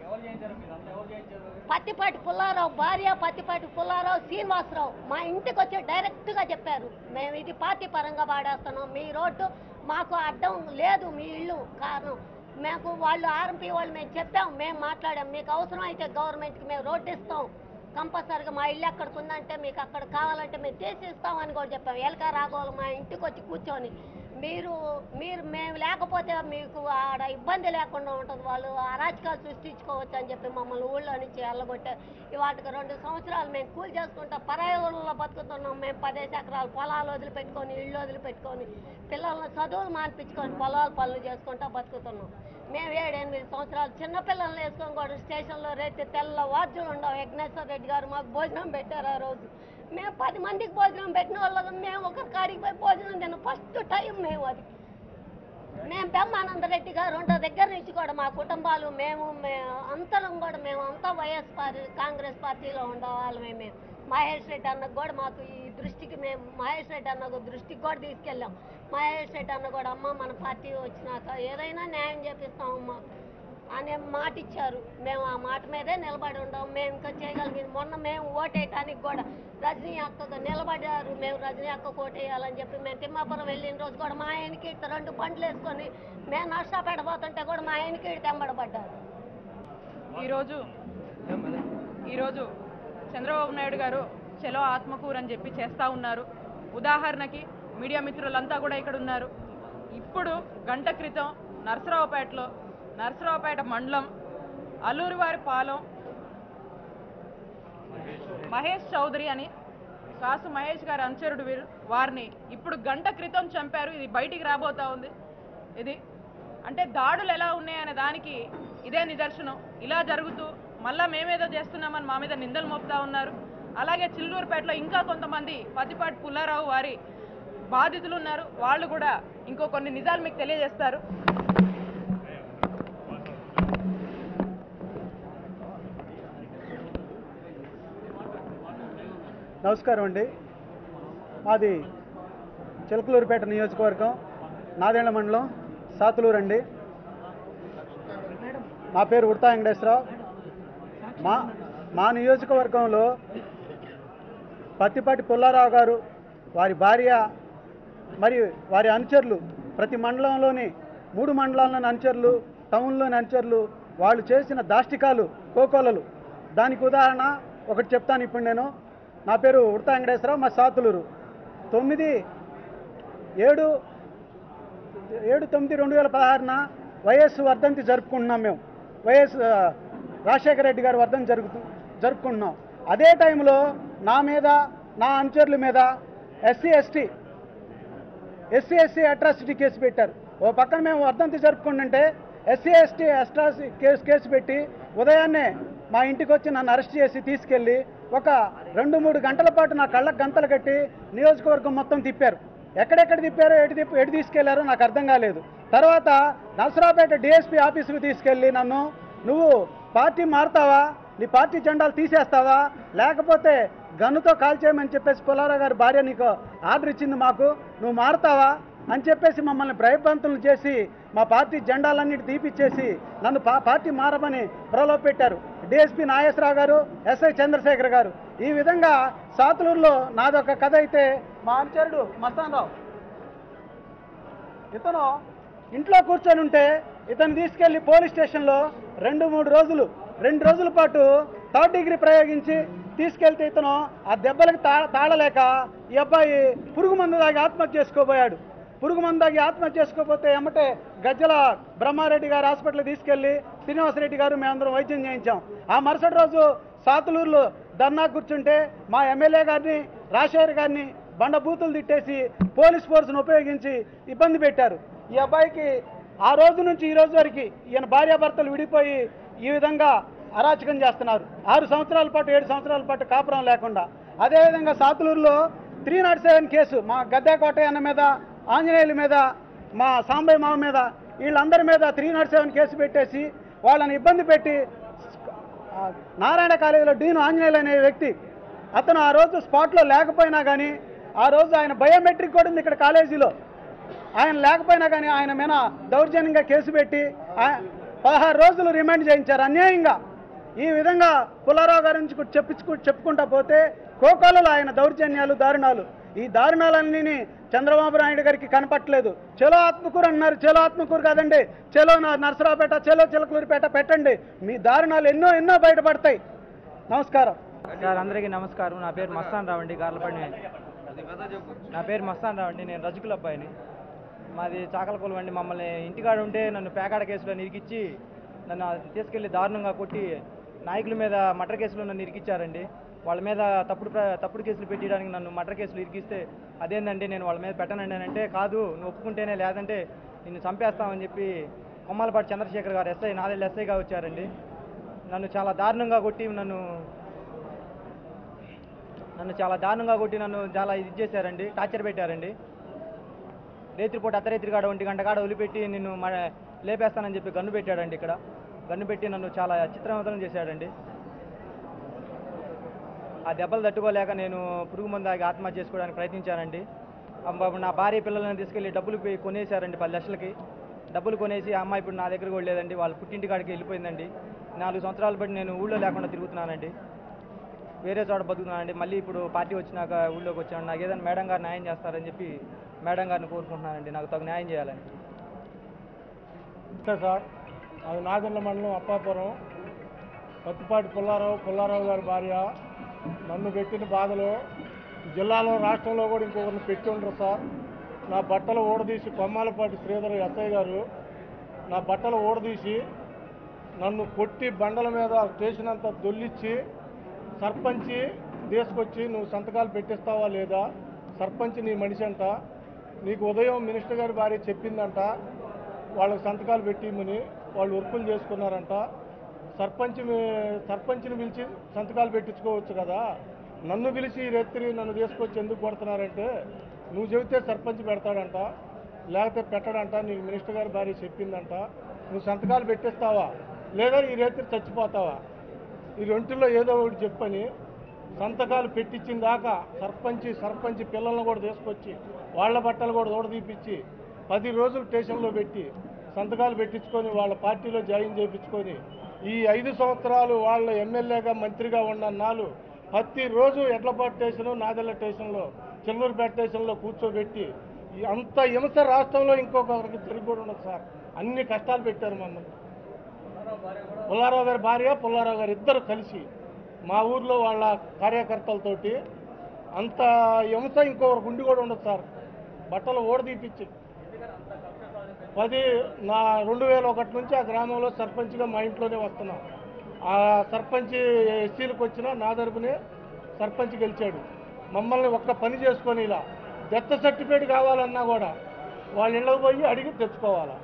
పత్తిపాటి పుల్లారావు భార్య పత్తిపాటి పుల్లారావు శ్రీనివాసరావు మా ఇంటికి వచ్చి డైరెక్ట్గా చెప్పారు మేము ఇది పార్టీ పరంగా వాడేస్తున్నాం మీ రోడ్డు మాకు అడ్డం లేదు మీ ఇల్లు కారణం మాకు వాళ్ళు ఆర్ఎంపీ వాళ్ళు మేము చెప్పాం మేము మాట్లాడాం మీకు అవసరం అయితే గవర్నమెంట్కి మేము రోడ్డు ఇస్తాం కంపల్సరిగా మా ఇల్లు ఎక్కడికి ఉందంటే మీకు అక్కడ కావాలంటే మేము చేసి ఇస్తామని కూడా చెప్పాం ఎలక రాఘవాలు మా ఇంటికి వచ్చి కూర్చొని మీరు మీరు మేము లేకపోతే మీకు ఆడ ఇబ్బంది లేకుండా ఉంటుంది వాళ్ళు అరాచకాలు సృష్టించుకోవచ్చు అని చెప్పి మమ్మల్ని ఊళ్ళో నుంచి వెళ్ళగొట్టారు ఇవాటికి రెండు సంవత్సరాలు మేము కూలి చేసుకుంటా పరాయి ఊళ్ళలో బతుకుతున్నాం మేము పదేసి ఎకరాలు పొలాలు వదిలిపెట్టుకొని ఇళ్ళు వదిలిపెట్టుకొని పిల్లల్ని చదువులు మానిపించుకొని పొలాలు పనులు చేసుకుంటా బతుకుతున్నాం మేము ఏడు ఎనిమిది సంవత్సరాలు చిన్న పిల్లల్ని వేసుకొని కూడా స్టేషన్లో రేతే తెల్ల వాద్యులు ఉండవు యజ్ఞేశ్వర రెడ్డి గారు మాకు భోజనం పెట్టారు ఆ రోజు మేము పది మందికి భోజనం పెట్టిన వాళ్ళం మేము ఒకరి కాడికి పోయి భోజనం తిన్నాం ఫస్ట్ టైం మేము అది మేము బ్రహ్మానంద రెడ్డి గారు ఉండే దగ్గర నుంచి కూడా మా కుటుంబాలు మేము మే- అంతరం కూడా మేము అంతా వైఎస్ పార్టీ కాంగ్రెస్ పార్టీలో ఉండేవాళ్ళమే మేము మహేష్ రెడ్డి అన్నకు కూడా మాకు ఈ దృష్టికి మేము మహేష్ రెడ్డి అన్నకు దృష్టికి కూడా తీసుకెళ్ళాం మహేష్ రెడ్డి అన్న కూడా అమ్మ మన పార్టీ వచ్చినాక ఏదైనా న్యాయం చేపిస్తామమ్మా అనే మాట ఇచ్చారు మేము ఆ మాట మీదే నిలబడి ఉండాం మేము ఇంకా చేయగలిగింది మొన్న మేము ఓటేయటానికి కూడా రజనీ అక్కగా నిలబడ్డారు మేము రజనీ అక్క ఓటేయాలని చెప్పి మేము తిమ్మాపురం వెళ్ళిన రోజు కూడా మా ఆయనకి ఇట్ట రెండు పంటలు వేసుకొని మేము నష్టపేట పోతుంటే కూడా మా ఆయనకి ఇటు తెంబడబడ్డారు ఈరోజు ఈరోజు చంద్రబాబు నాయుడు గారు చెలో ఆత్మకూరు అని చెప్పి చేస్తూ ఉన్నారు ఉదాహరణకి మీడియా మిత్రులంతా కూడా ఇక్కడ ఉన్నారు ఇప్పుడు గంట క్రితం నరసరావుపేటలో నరసరావుపేట మండలం అల్లూరివారి పాలెం మహేష్ చౌదరి అని కాసు మహేష్ గారి అనుచరుడు వీరు వారిని ఇప్పుడు గంట క్రితం చంపారు ఇది బయటికి రాబోతా ఉంది ఇది అంటే దాడులు ఎలా ఉన్నాయనే దానికి ఇదే నిదర్శనం ఇలా జరుగుతూ మళ్ళా మేమేదో చేస్తున్నామని మా మీద నిందలు మోపుతా ఉన్నారు అలాగే చిల్లూరుపేటలో ఇంకా కొంతమంది పతిపాటి పుల్లారావు వారి బాధితులు ఉన్నారు వాళ్ళు కూడా ఇంకో కొన్ని నిజాలు మీకు తెలియజేస్తారు నమస్కారం అండి మాది చిలకలూరుపేట నియోజకవర్గం నాదేళ్ల మండలం సాతులూరు అండి నా పేరు ఉడతా వెంకటేశ్వరరావు మా మా నియోజకవర్గంలో పత్తిపాటి పుల్లారావు గారు వారి భార్య మరియు వారి అనుచరులు ప్రతి మండలంలోని మూడు మండలాల్లోని అనుచరులు టౌన్లోని అనుచరులు వాళ్ళు చేసిన దాష్టికాలు కోకోలలు దానికి ఉదాహరణ ఒకటి చెప్తాను ఇప్పుడు నేను నా పేరు ఉడతా వెంకటేశ్వరరావు మా సాతులూరు తొమ్మిది ఏడు ఏడు తొమ్మిది రెండు వేల పదహారున వైఎస్ వర్ధంతి జరుపుకుంటున్నాం మేము వైఎస్ ఆ, రాజశేఖర రెడ్డి గారి వర్ధంతి జరుగుతూ జరుపుకుంటున్నాం అదే టైంలో నా మీద నా అనుచరుల మీద SC ST SC SC atrocity case పెట్టారు ఓ పక్కన మేము వర్ధంతి జరుపుకుంటుంటే SC ST atrocity case case పెట్టి ఉదయాన్నే మా ఇంటికి వచ్చి నన్ను అరెస్ట్ చేసి తీసుకెళ్ళి ఒక రెండు మూడు గంటల పాటు నా కళ్ళకు గంతలు కట్టి నియోజకవర్గం మొత్తం తిప్పారు ఎక్కడెక్కడ తిప్పారో ఎటు తిప్పి ఎటు తీసుకెళ్లారో నాకు అర్థం కాలేదు తర్వాత నరసరావుపేట డిఎస్పీ ఆఫీసుకు తీసుకెళ్ళి నన్ను నువ్వు పార్టీ మారుతావా నీ పార్టీ జెండాలు తీసేస్తావా లేకపోతే గన్నుతో కాల్చేయమని చెప్పేసి పుల్లారావు గారి భార్య నీకు ఆర్డర్ ఇచ్చింది మాకు నువ్వు మారుతావా అని చెప్పేసి మమ్మల్ని భయభ్రాంతులు చేసి మా పార్టీ జెండాలన్నిటి తీపిచ్చేసి నన్ను పా పార్టీ మారమని ప్రలోభపెట్టారు డిఎస్పీ నాగేశ్వరరావు గారు ఎస్ఐ చంద్రశేఖర్ గారు ఈ విధంగా సాతులూరులో నాదొక కథ అయితే మా అనుచరుడు మస్తాన్ రావు ఇతను ఇంట్లో కూర్చొని ఉంటే ఇతను తీసుకెళ్లి పోలీస్ స్టేషన్లో రెండు మూడు రోజులు రెండు రోజుల పాటు థర్డ్ డిగ్రీ ప్రయోగించి తీసుకెళ్తే ఇతను ఆ దెబ్బలకు తా తాళలేక ఈ అబ్బాయి పురుగు మందు తాగి ఆత్మహత్య చేసుకోబోయాడు పురుగు మందు తాగి ఆత్మహత్య చేసుకోపోతే ఎమ్మటే గజ్జల బ్రహ్మారెడ్డి గారు హాస్పిటల్ తీసుకెళ్లి శ్రీనివాసరెడ్డి గారు మేమందరం వైద్యం చేయించాం ఆ మరుసటి రోజు సాతులూరులో ధర్నా కూర్చుంటే మా ఎమ్మెల్యే గారిని రాజశేఖర్ గారిని బండ బూతులు తిట్టేసి పోలీస్ ఫోర్స్ను ఉపయోగించి ఇబ్బంది పెట్టారు ఈ అబ్బాయికి ఆ రోజు నుంచి ఈ రోజు వరకు ఈయన భార్యాభర్తలు విడిపోయి ఈ విధంగా అరాచకం చేస్తున్నారు ఆరు సంవత్సరాల పాటు ఏడు సంవత్సరాల పాటు కాపురం లేకుండా అదేవిధంగా సాతులూరులో త్రీ నాట్ సెవెన్ కేసు మా గద్దె కోటయ్య అన్న మీద ఆంజనేయుల మీద మా సాంబయ్య మామ మీద వీళ్ళందరి మీద త్రీ నాట్ సెవెన్ కేసు పెట్టేసి వాళ్ళని ఇబ్బంది పెట్టి ఆ, నారాయణ కాలేజీలో డీన్ ఆంజనేయులు అనే వ్యక్తి అతను ఆ రోజు స్పాట్లో లేకపోయినా కానీ ఆ రోజు ఆయన బయోమెట్రిక్ కూడా ఉంది ఇక్కడ కాలేజీలో ఆయన లేకపోయినా కానీ ఆయన మీద దౌర్జన్యంగా కేసు పెట్టి ఆ- పదహారు రోజులు రిమాండ్ చేయించారు అన్యాయంగా ఈ విధంగా పుల్లారావు గారి నుంచి కూడా చెప్పించుకు చెప్పుకుంటా పోతే కోకోలలో ఆయన దౌర్జన్యాలు దారుణాలు ఈ దారుణాలన్నీ చంద్రబాబు నాయుడు గారికి కనపట్లేదు చెలో ఆత్మకూరు అన్నారు చెలో ఆత్మకూరు కాదండి చెలో నా- నరసరావుపేట చెలో చిలకలూరిపేట పెట్టండి మీ దారుణాలు ఎన్నో ఎన్నో బయటపడతాయి నమస్కారం సార్ అందరికీ నమస్కారం నా పేరు మస్తాన్ రావు అండి గార్లపడి నా పేరు మస్తాన్ రావు అండి నేను రజకుల అబ్బాయిని మాది చాకలకొలం అండి మమ్మల్ని ఇంటికాడ ఉంటే నన్ను పేకాడ కేసులో నిరికిచ్చి నన్ను తీసుకెళ్లి దారుణంగా కొట్టి నాయకుల మీద మటర్ కేసులో నన్ను ఇరికిచ్చారండి వాళ్ళ మీద తప్పుడు ప్ర- తప్పుడు కేసులు పెట్టడానికి నన్ను మటర్ కేసులు ఇరికిస్తే అదేందండి నేను వాళ్ళ మీద పెట్టనండి అని అంటే కాదు నువ్వు ఒప్పుకుంటేనే లేదంటే నిన్ను చంపేస్తామని చెప్పి కొమ్మలపాటి చంద్రశేఖర్ గారు ఎస్ఐ నాదేళ్ళు ఎస్ఐగా వచ్చారండి నన్ను చాలా దారుణంగా కొట్టి నన్ను నన్ను చాలా దారుణంగా కొట్టి నన్ను చాలా ఇది చేశారండి టార్చర్ పెట్టారండి రేత్రిపూట అర్ధరేత్రి కాడ ఒంటి గంట కాడ వదిలిపెట్టి నిన్ను మ లేపేస్తానని చెప్పి గన్ను పెట్టాడండి ఇక్కడ గన్ను పెట్టి నన్ను చాలా చిత్రవదనం చేశాడండి ఆ దెబ్బలు తట్టుకోలేక నేను పురుగు మందు ఆగి ఆత్మహత్య చేసుకోవడానికి ప్రయత్నించానండి అమ్మ- నా భార్య పిల్లల్ని తీసుకెళ్ళి డబ్బులు పోయి కొనేశారండి పది లక్షలకి డబ్బులు కొనేసి ఆ అమ్మాయి ఇప్పుడు నా దగ్గర కూడా లేదండి వాళ్ళ పుట్టింటి కాడికి వెళ్ళిపోయిందండి నాలుగు సంవత్సరాలు బట్టి నేను ఊళ్ళో లేకుండా తిరుగుతున్నానండి వేరే చోట బతుకుతున్నానండి మళ్ళీ ఇప్పుడు పార్టీ వచ్చినాక ఊళ్ళోకి వచ్చాను నాకు ఏదైనా మేడం గారు న్యాయం చేస్తారని చెప్పి మేడం గారిని కోరుకుంటున్నానండి నాకు తగు న్యాయం చేయాలని నమస్తే సార్ అది నాగర్ల మండలం అప్పాపురం పత్తిపాటి పుల్లారావు పుల్లారావు గారి భార్య నన్ను పెట్టిన బాధలో జిల్లాలో రాష్ట్రంలో కూడా ఇంకొకరిని పెట్టి ఉండరు సార్ నా బట్టలు ఊడదీసి కొమ్మాలపాటి శ్రీధర్ ఎస్ఐ గారు నా బట్టలు ఊడదీసి నన్ను కొట్టి బండల మీద స్టేషన్ అంతా దొల్లిచ్చి సర్పంచి తీసుకొచ్చి నువ్వు సంతకాలు పెట్టిస్తావా లేదా సర్పంచ్ నీ మనిషి అంట నీకు ఉదయం మినిస్టర్ గారి భార్య చెప్పిందంట వాళ్ళకి సంతకాలు పెట్టిమని వాళ్ళు వర్కులు చేసుకున్నారంట సర్పంచ్ మీ- సర్పంచ్ని పిలిచి సంతకాలు పెట్టించుకోవచ్చు కదా నన్ను పిలిచి ఈ రాత్రి నన్ను తీసుకొచ్చి ఎందుకు కొడుతున్నారంటే నువ్వు చెబితే సర్పంచ్ పెడతాడంట లేకపోతే పెట్టడంట నీకు మినిస్టర్ గారి భార్య చెప్పిందంట నువ్వు సంతకాలు పెట్టిస్తావా లేదా ఈ రాత్రి చచ్చిపోతావా ఈ రెంటిలో ఏదో ఒకటి చెప్పని సంతకాలు పెట్టించిన దాకా సర్పంచ్ సర్పంచ్ పిల్లల్ని కూడా తీసుకొచ్చి వాళ్ళ బట్టలు కూడా తోడదీపించి పది రోజులు స్టేషన్లో పెట్టి సంతకాలు పెట్టించుకొని వాళ్ళ పార్టీలో జాయిన్ చేయించుకొని ఈ ఐదు సంవత్సరాలు వాళ్ళ ఎమ్మెల్యేగా మంత్రిగా ఉన్న నాలు ప్రతిరోజు ఎడ్లపాటు స్టేషను నాదెల్ల స్టేషన్లో చిల్లూరుపేట స్టేషన్లో కూర్చోబెట్టి ఈ అంత హింస రాష్ట్రంలో ఇంకొకరికి తిరిగి కూడా ఉండదు సార్ అన్ని కష్టాలు పెట్టారు మమ్మల్ని పుల్లారావు గారి భార్య పుల్లారావు గారు ఇద్దరు కలిసి మా ఊర్లో వాళ్ళ కార్యకర్తలతోటి అంత హింస ఇంకొకరు గుండి కూడా ఉండదు సార్ బట్టలు ఓడదీపించి పది నా రెండు వేల ఒకటి నుంచి ఆ గ్రామంలో సర్పంచ్గా మా ఇంట్లోనే వస్తున్నాం ఆ సర్పంచ్ ఎస్సీలకు వచ్చిన నా తరపునే సర్పంచ్ గెలిచాడు మమ్మల్ని ఒక్క పని చేసుకొని ఇలా డెత్ సర్టిఫికేట్ కావాలన్నా కూడా వాళ్ళ ఇళ్ళకి పోయి అడిగి తెచ్చుకోవాలా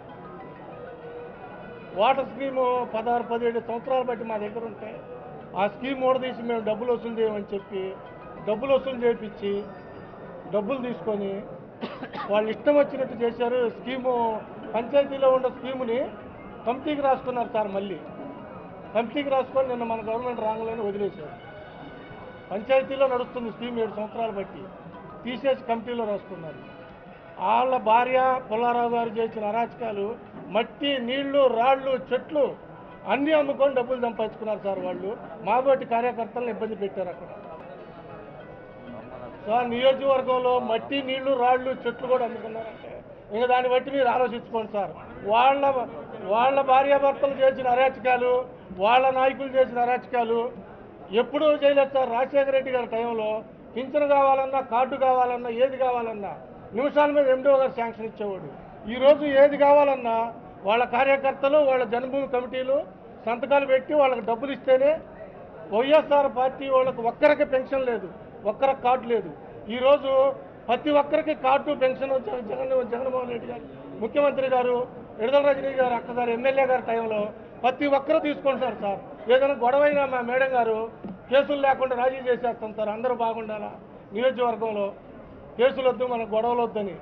వాటర్ స్కీము పదహారు పదిహేడు సంవత్సరాలు బట్టి మా దగ్గర ఉంటే ఆ స్కీమ్ ఓడదీసి మేము డబ్బులు వసూలు చేయమని చెప్పి డబ్బులు వసూలు చేయించి డబ్బులు తీసుకొని వాళ్ళు ఇష్టం వచ్చినట్టు చేశారు స్కీము పంచాయతీలో ఉన్న స్కీముని కమిటీకి రాసుకున్నారు సార్ మళ్ళీ కమిటీకి రాసుకొని నిన్న మన గవర్నమెంట్ రాంగ్లోనే వదిలేశారు పంచాయతీలో నడుస్తుంది స్కీమ్ ఏడు సంవత్సరాలు బట్టి తీసేసి కమిటీలో రాసుకున్నారు వాళ్ళ భార్య పుల్లారావు గారు చేసిన అరాచకాలు మట్టి నీళ్లు రాళ్ళు చెట్లు అన్నీ అమ్ముకొని డబ్బులు సంపాదించుకున్నారు సార్ వాళ్ళు మాబోటి కార్యకర్తలను ఇబ్బంది పెట్టారు అక్కడ సార్ నియోజకవర్గంలో మట్టి నీళ్లు రాళ్ళు చెట్లు కూడా అమ్ముకున్నారంటే ఇంకా దాన్ని బట్టి మీరు ఆలోచించుకోండి సార్ వాళ్ళ వాళ్ళ భార్యాభర్తలు చేసిన అరాచకాలు వాళ్ళ నాయకులు చేసిన అరాచకాలు ఎప్పుడూ చేయలేదు సార్ రాజశేఖర రెడ్డి గారి టైంలో పింఛను కావాలన్నా కార్డు కావాలన్నా ఏది కావాలన్నా నిమిషాల మీద ఎండో గారు శాంక్షన్ ఇచ్చేవాడు ఈరోజు ఏది కావాలన్నా వాళ్ళ కార్యకర్తలు వాళ్ళ జన్మభూమి కమిటీలు సంతకాలు పెట్టి వాళ్ళకి డబ్బులు ఇస్తేనే వైఎస్ఆర్ పార్టీ వాళ్ళకి ఒక్కరికి పెన్షన్ లేదు ఒక్కరికి కార్డు లేదు ఈరోజు ప్రతి ఒక్కరికి కార్డు పెన్షన్ వచ్చారు జగన్ జగన్మోహన్ రెడ్డి గారు ముఖ్యమంత్రి గారు విడుదల రజనీ గారు అక్కగారు ఎమ్మెల్యే గారి టైంలో ప్రతి ఒక్కరూ తీసుకుంటున్నారు సార్ ఏదైనా గొడవైనా మా మేడం గారు కేసులు లేకుండా రాజీ చేసేస్తాం సార్ అందరూ బాగుండాలా నియోజకవర్గంలో కేసులు వద్దు మనకు గొడవలు వద్దని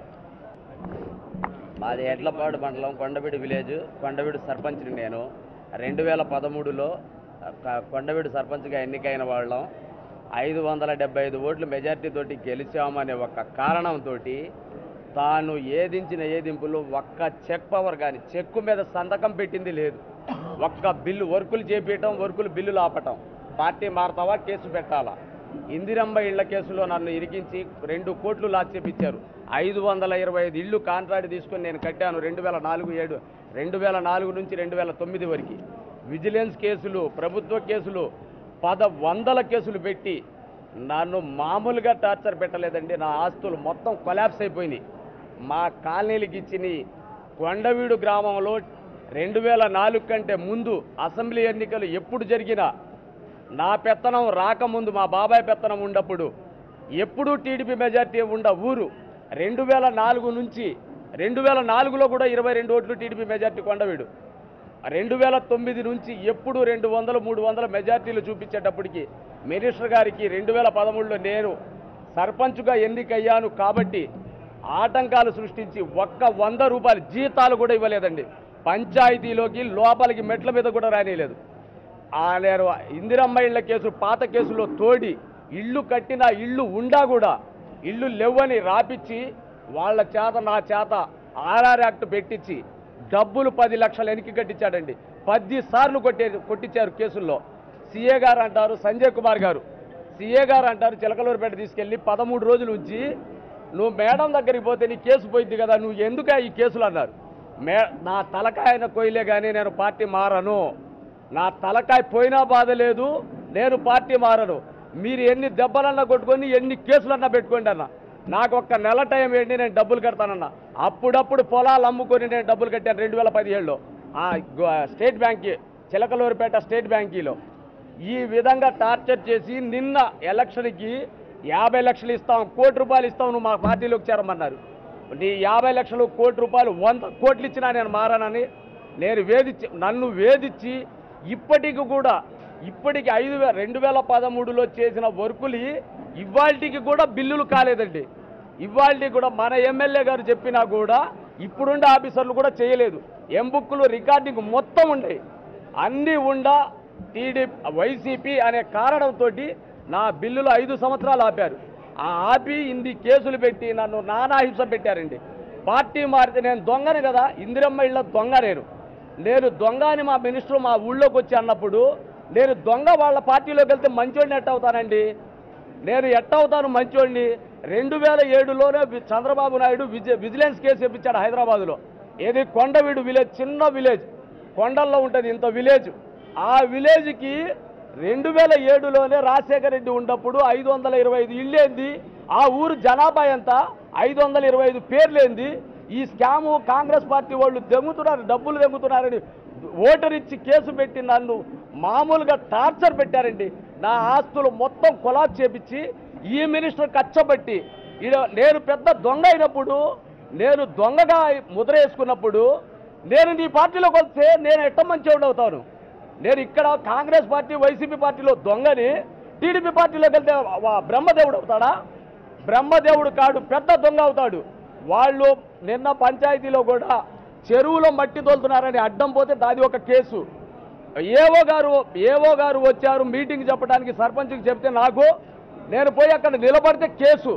మాది ఎడ్లపాడు మండలం కొండవీడు విలేజ్ కొండవీడు సర్పంచ్ని నేను రెండు వేల పదమూడులో క- కొండవీడు సర్పంచ్గా ఎన్నికైన వాళ్ళం ఐదు వందల డెబ్బై ఐదు ఓట్లు మెజార్టీ తోటి గెలిచామనే ఒక కారణంతో తాను ఏదించిన ఏదింపులు ఒక్క చెక్ పవర్ కానీ చెక్కు మీద సంతకం పెట్టింది లేదు ఒక్క బిల్లు వర్కులు చేపించటం వర్కులు బిల్లులు ఆపటం పార్టీ మారతావా కేసు పెట్టాలా ఇందిరమ్మ ఇళ్ల కేసులో నన్ను ఇరికించి రెండు కోట్లు లాస్ చేపించారు ఐదు వందల ఇరవై ఐదు ఇళ్ళు కాంట్రాక్ట్ తీసుకొని నేను కట్టాను రెండు వేల నాలుగు ఏడు రెండు వేల నాలుగు నుంచి రెండు వేల తొమ్మిది వరకు విజిలెన్స్ కేసులు ప్రభుత్వ కేసులు పద వందల కేసులు పెట్టి నన్ను మామూలుగా టార్చర్ పెట్టలేదండి నా ఆస్తులు మొత్తం కొలాప్స్ అయిపోయినాయి మా కాలనీలకు ఇచ్చిన కొండవీడు గ్రామంలో రెండు వేల నాలుగు కంటే ముందు అసెంబ్లీ ఎన్నికలు ఎప్పుడు జరిగినా నా పెత్తనం రాకముందు మా బాబాయ్ పెత్తనం ఉన్నప్పుడు ఎప్పుడూ టీడీపీ మెజార్టీ ఉండ ఊరు రెండు వేల నాలుగు నుంచి రెండు వేల నాలుగులో కూడా ఇరవై రెండు ఓట్లు టీడీపీ మెజార్టీ కొండవీడు రెండు వేల తొమ్మిది నుంచి ఎప్పుడు రెండు వందలు మూడు వందల మెజార్టీలు చూపించేటప్పటికి మినిస్టర్ గారికి రెండు వేల పదమూడులో నేను సర్పంచ్గా ఎన్నికయ్యాను కాబట్టి ఆటంకాలు సృష్టించి ఒక్క వంద రూపాయలు జీతాలు కూడా ఇవ్వలేదండి పంచాయతీలోకి లోపలికి మెట్ల మీద కూడా రానియలేదు ఆ నేను ఇందిరమ్మ ఇళ్ళ కేసు పాత కేసులో తోడి ఇల్లు కట్టిన ఇల్లు ఉండా కూడా ఇల్లు లేవని రాపిచ్చి వాళ్ళ చేత నా చేత ఆర్ఆర్ యాక్ట్ పెట్టించి డబ్బులు పది లక్షలు వెనక్కి కట్టించాడండి పది సార్లు కొట్టే కొట్టించారు కేసుల్లో సీఏ గారు అంటారు సంజయ్ కుమార్ గారు సీఏ గారు అంటారు చిలకలూరుపేట తీసుకెళ్ళి పదమూడు రోజులు ఉంచి నువ్వు మేడం దగ్గరికి పోతే నీ కేసు పోయింది కదా నువ్వు ఎందుకే ఈ కేసులు అన్నారు మే నా తలకాయన కొయ్యలే కానీ నేను పార్టీ మారను నా తలకాయ పోయినా బాధ లేదు నేను పార్టీ మారను మీరు ఎన్ని దెబ్బలన్నా కొట్టుకొని ఎన్ని కేసులన్నా పెట్టుకోండి అన్న నాకు ఒక్క నెల టైం ఏంటి నేను డబ్బులు కడతానన్న అప్పుడప్పుడు పొలాలు అమ్ముకొని నేను డబ్బులు కట్టాను రెండు వేల పదిహేడులో ఆ గో- స్టేట్ బ్యాంకి చిలకలూరుపేట స్టేట్ బ్యాంకీలో ఈ విధంగా టార్చర్ చేసి నిన్న ఎలక్షన్కి యాభై లక్షలు ఇస్తాం కోటి రూపాయలు ఇస్తాం నువ్వు మా పార్టీలోకి చేరమన్నారు నీ యాభై లక్షలు కోటి రూపాయలు వంద కోట్లు ఇచ్చినా నేను మారానని నేను వేధించి నన్ను వేధించి ఇప్పటికి కూడా ఇప్పటికి ఐదు వే రెండు వేల పదమూడులో చేసిన వర్కులు ఇవాళకి కూడా బిల్లులు కాలేదండి ఇవాళకి కూడా మన ఎమ్మెల్యే గారు చెప్పినా కూడా ఇప్పుడుండే ఆఫీసర్లు కూడా చేయలేదు ఎంబుక్కులు రికార్డింగ్ మొత్తం ఉండేవి అన్నీ ఉండా టీడీ వైసీపీ అనే కారణంతో నా బిల్లులు ఐదు సంవత్సరాలు ఆపారు ఆ ఆపి ఇన్ని కేసులు పెట్టి నన్ను నానా హింస పెట్టారండి పార్టీ మారితే నేను దొంగని కదా ఇందిరమ్మ ఇళ్ళ దొంగ నేను నేను దొంగ అని మా మినిస్టర్ మా ఊళ్ళోకి వచ్చి అన్నప్పుడు నేను దొంగ వాళ్ళ పార్టీలోకి వెళ్తే మంచోడిని ఎట్ట అవుతానండి నేను ఎట్ట అవుతాను మంచోడిని రెండు వేల ఏడులోనే వి- చంద్రబాబు నాయుడు విజి విజిలెన్స్ కేసు చెప్పించాడు హైదరాబాద్లో ఏది కొండవీడు విలేజ్ చిన్న విలేజ్ కొండల్లో ఉంటుంది ఇంత విలేజ్ ఆ విలేజ్కి రెండు వేల ఏడులోనే రాజశేఖర రెడ్డి ఉన్నప్పుడు ఐదు వందల ఇరవై ఐదు ఇల్లేంది ఆ ఊరు జనాభా ఎంత ఐదు వందల ఇరవై ఐదు పేర్లేంది ఈ స్కాము కాంగ్రెస్ పార్టీ వాళ్ళు దెంగుతున్నారు డబ్బులు దెంగుతున్నారని ఓటర్ ఇచ్చి కేసు పెట్టి నన్ను మామూలుగా టార్చర్ పెట్టారండి నా ఆస్తులు మొత్తం కొలాబ్ చేపించి ఈ మినిస్టర్ కచ్చబట్టి ఈడ నేను పెద్ద దొంగ అయినప్పుడు నేను దొంగగా ముద్ర వేసుకున్నప్పుడు నేను నీ పార్టీలోకి వస్తే నేను ఎట్ట మంచివాడు అవుతాను నేను ఇక్కడ కాంగ్రెస్ పార్టీ వైసీపీ పార్టీలో దొంగని టీడీపీ పార్టీలోకి వెళ్తే వా- బ్రహ్మదేవుడు అవుతాడా బ్రహ్మదేవుడు కాడు పెద్ద దొంగ అవుతాడు వాళ్ళు నిన్న పంచాయతీలో కూడా చెరువులో మట్టి తోలుతున్నారని అడ్డం పోతే దాది ఒక కేసు ఏవో గారు ఏవో గారు వచ్చారు మీటింగ్ చెప్పడానికి సర్పంచ్కి చెప్తే నాకు నేను పోయి అక్కడ నిలబడితే కేసు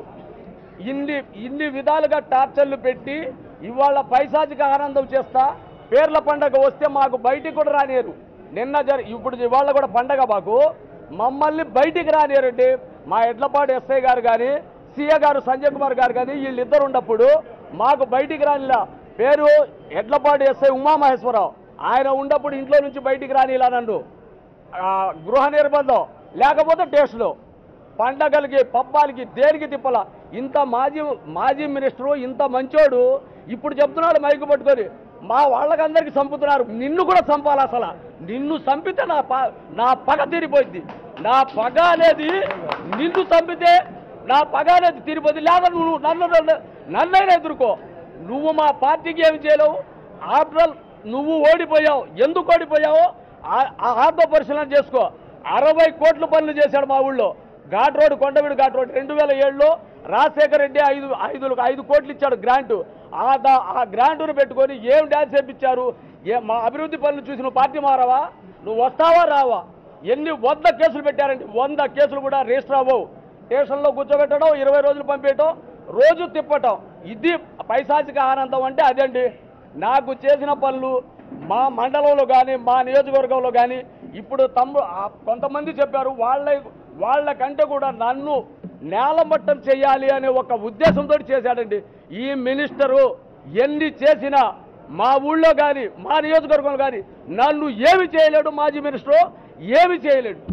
ఇన్ని ఇన్ని విధాలుగా టార్చర్లు పెట్టి ఇవాళ పైశాచిక ఆనందం చేస్తా పేర్ల పండగ వస్తే మాకు బయటికి కూడా రానియరు నిన్న జరి ఇప్పుడు ఇవాళ కూడా పండగ మాకు మమ్మల్ని బయటికి రానియరండి మా ఎడ్లపాడు ఎస్ఐ గారు కానీ సీఏ గారు సంజయ్ కుమార్ గారు కానీ వీళ్ళిద్దరు ఉన్నప్పుడు మాకు బయటికి రానిలా పేరు ఎడ్లపాడు ఎస్ఐ ఉమామహేశ్వరరావు ఆయన ఉన్నప్పుడు ఇంట్లో నుంచి బయటికి రానిలా నన్ను ఆ, గృహ నిర్బంధం లేకపోతే టేస్టులు పండగలకి పబ్బాలకి దేనికి తిప్పల ఇంత మాజీ మాజీ మినిస్టరు ఇంత మంచోడు ఇప్పుడు చెప్తున్నాడు మైకు పట్టుకొని మా వాళ్ళకందరికీ చంపుతున్నారు నిన్ను కూడా చంపాలి అసలు నిన్ను చంపితే నా ప నా పగ తీరిపోయింది నా పగ అనేది నిన్ను చంపితే నా పగ అనేది తీరిపోయింది లేదా నువ్వు నన్ను నన్ను నన్నైనా ఎదుర్కో నువ్వు మా పార్టీకి ఏమి చేయలేవు ఆఫ్టర్ ఆల్ నువ్వు ఓడిపోయావు ఎందుకు ఓడిపోయావో ఆ- ఆ ఆత్మ పరిశీలన చేసుకో అరవై కోట్ల పనులు చేశాడు మా ఊళ్ళో ghat road Kondaveedu ghat road రెండు వేల ఏడులో రాజశేఖర రెడ్డి ఐదు ఐదు ఐదు కోట్లు ఇచ్చాడు గ్రాంటు ఆ దా- ఆ గ్రాంటును పెట్టుకొని ఏం డ్యాన్స్ చేపించారు ఏ మా అభివృద్ధి పనులు చూసి నువ్వు పార్టీ మారావా నువ్వు వస్తావా రావా ఎన్ని వంద కేసులు పెట్టారండి వంద కేసులు కూడా రిజిస్టర్ అవ్వవు స్టేషన్లో కూర్చోబెట్టడం ఇరవై రోజులు పంపించడం రోజు తిప్పటం ఇది పైశాచిక ఆనందం అంటే అదండి నాకు చేసిన పనులు మా మండలంలో కానీ మా నియోజకవర్గంలో కానీ ఇప్పుడు తమ్ము ఆ కొంతమంది చెప్పారు వాళ్ళ వాళ్ళకంటే కూడా నన్ను నేలమట్టం చేయాలి అనే ఒక ఉద్దేశంతో చేశాడండి ఈ మినిస్టరు ఎన్ని చేసినా మా ఊళ్ళో కానీ మా నియోజకవర్గంలో కానీ నన్ను ఏమి చేయలేడు మాజీ మినిస్టరు ఏమి చేయలేడు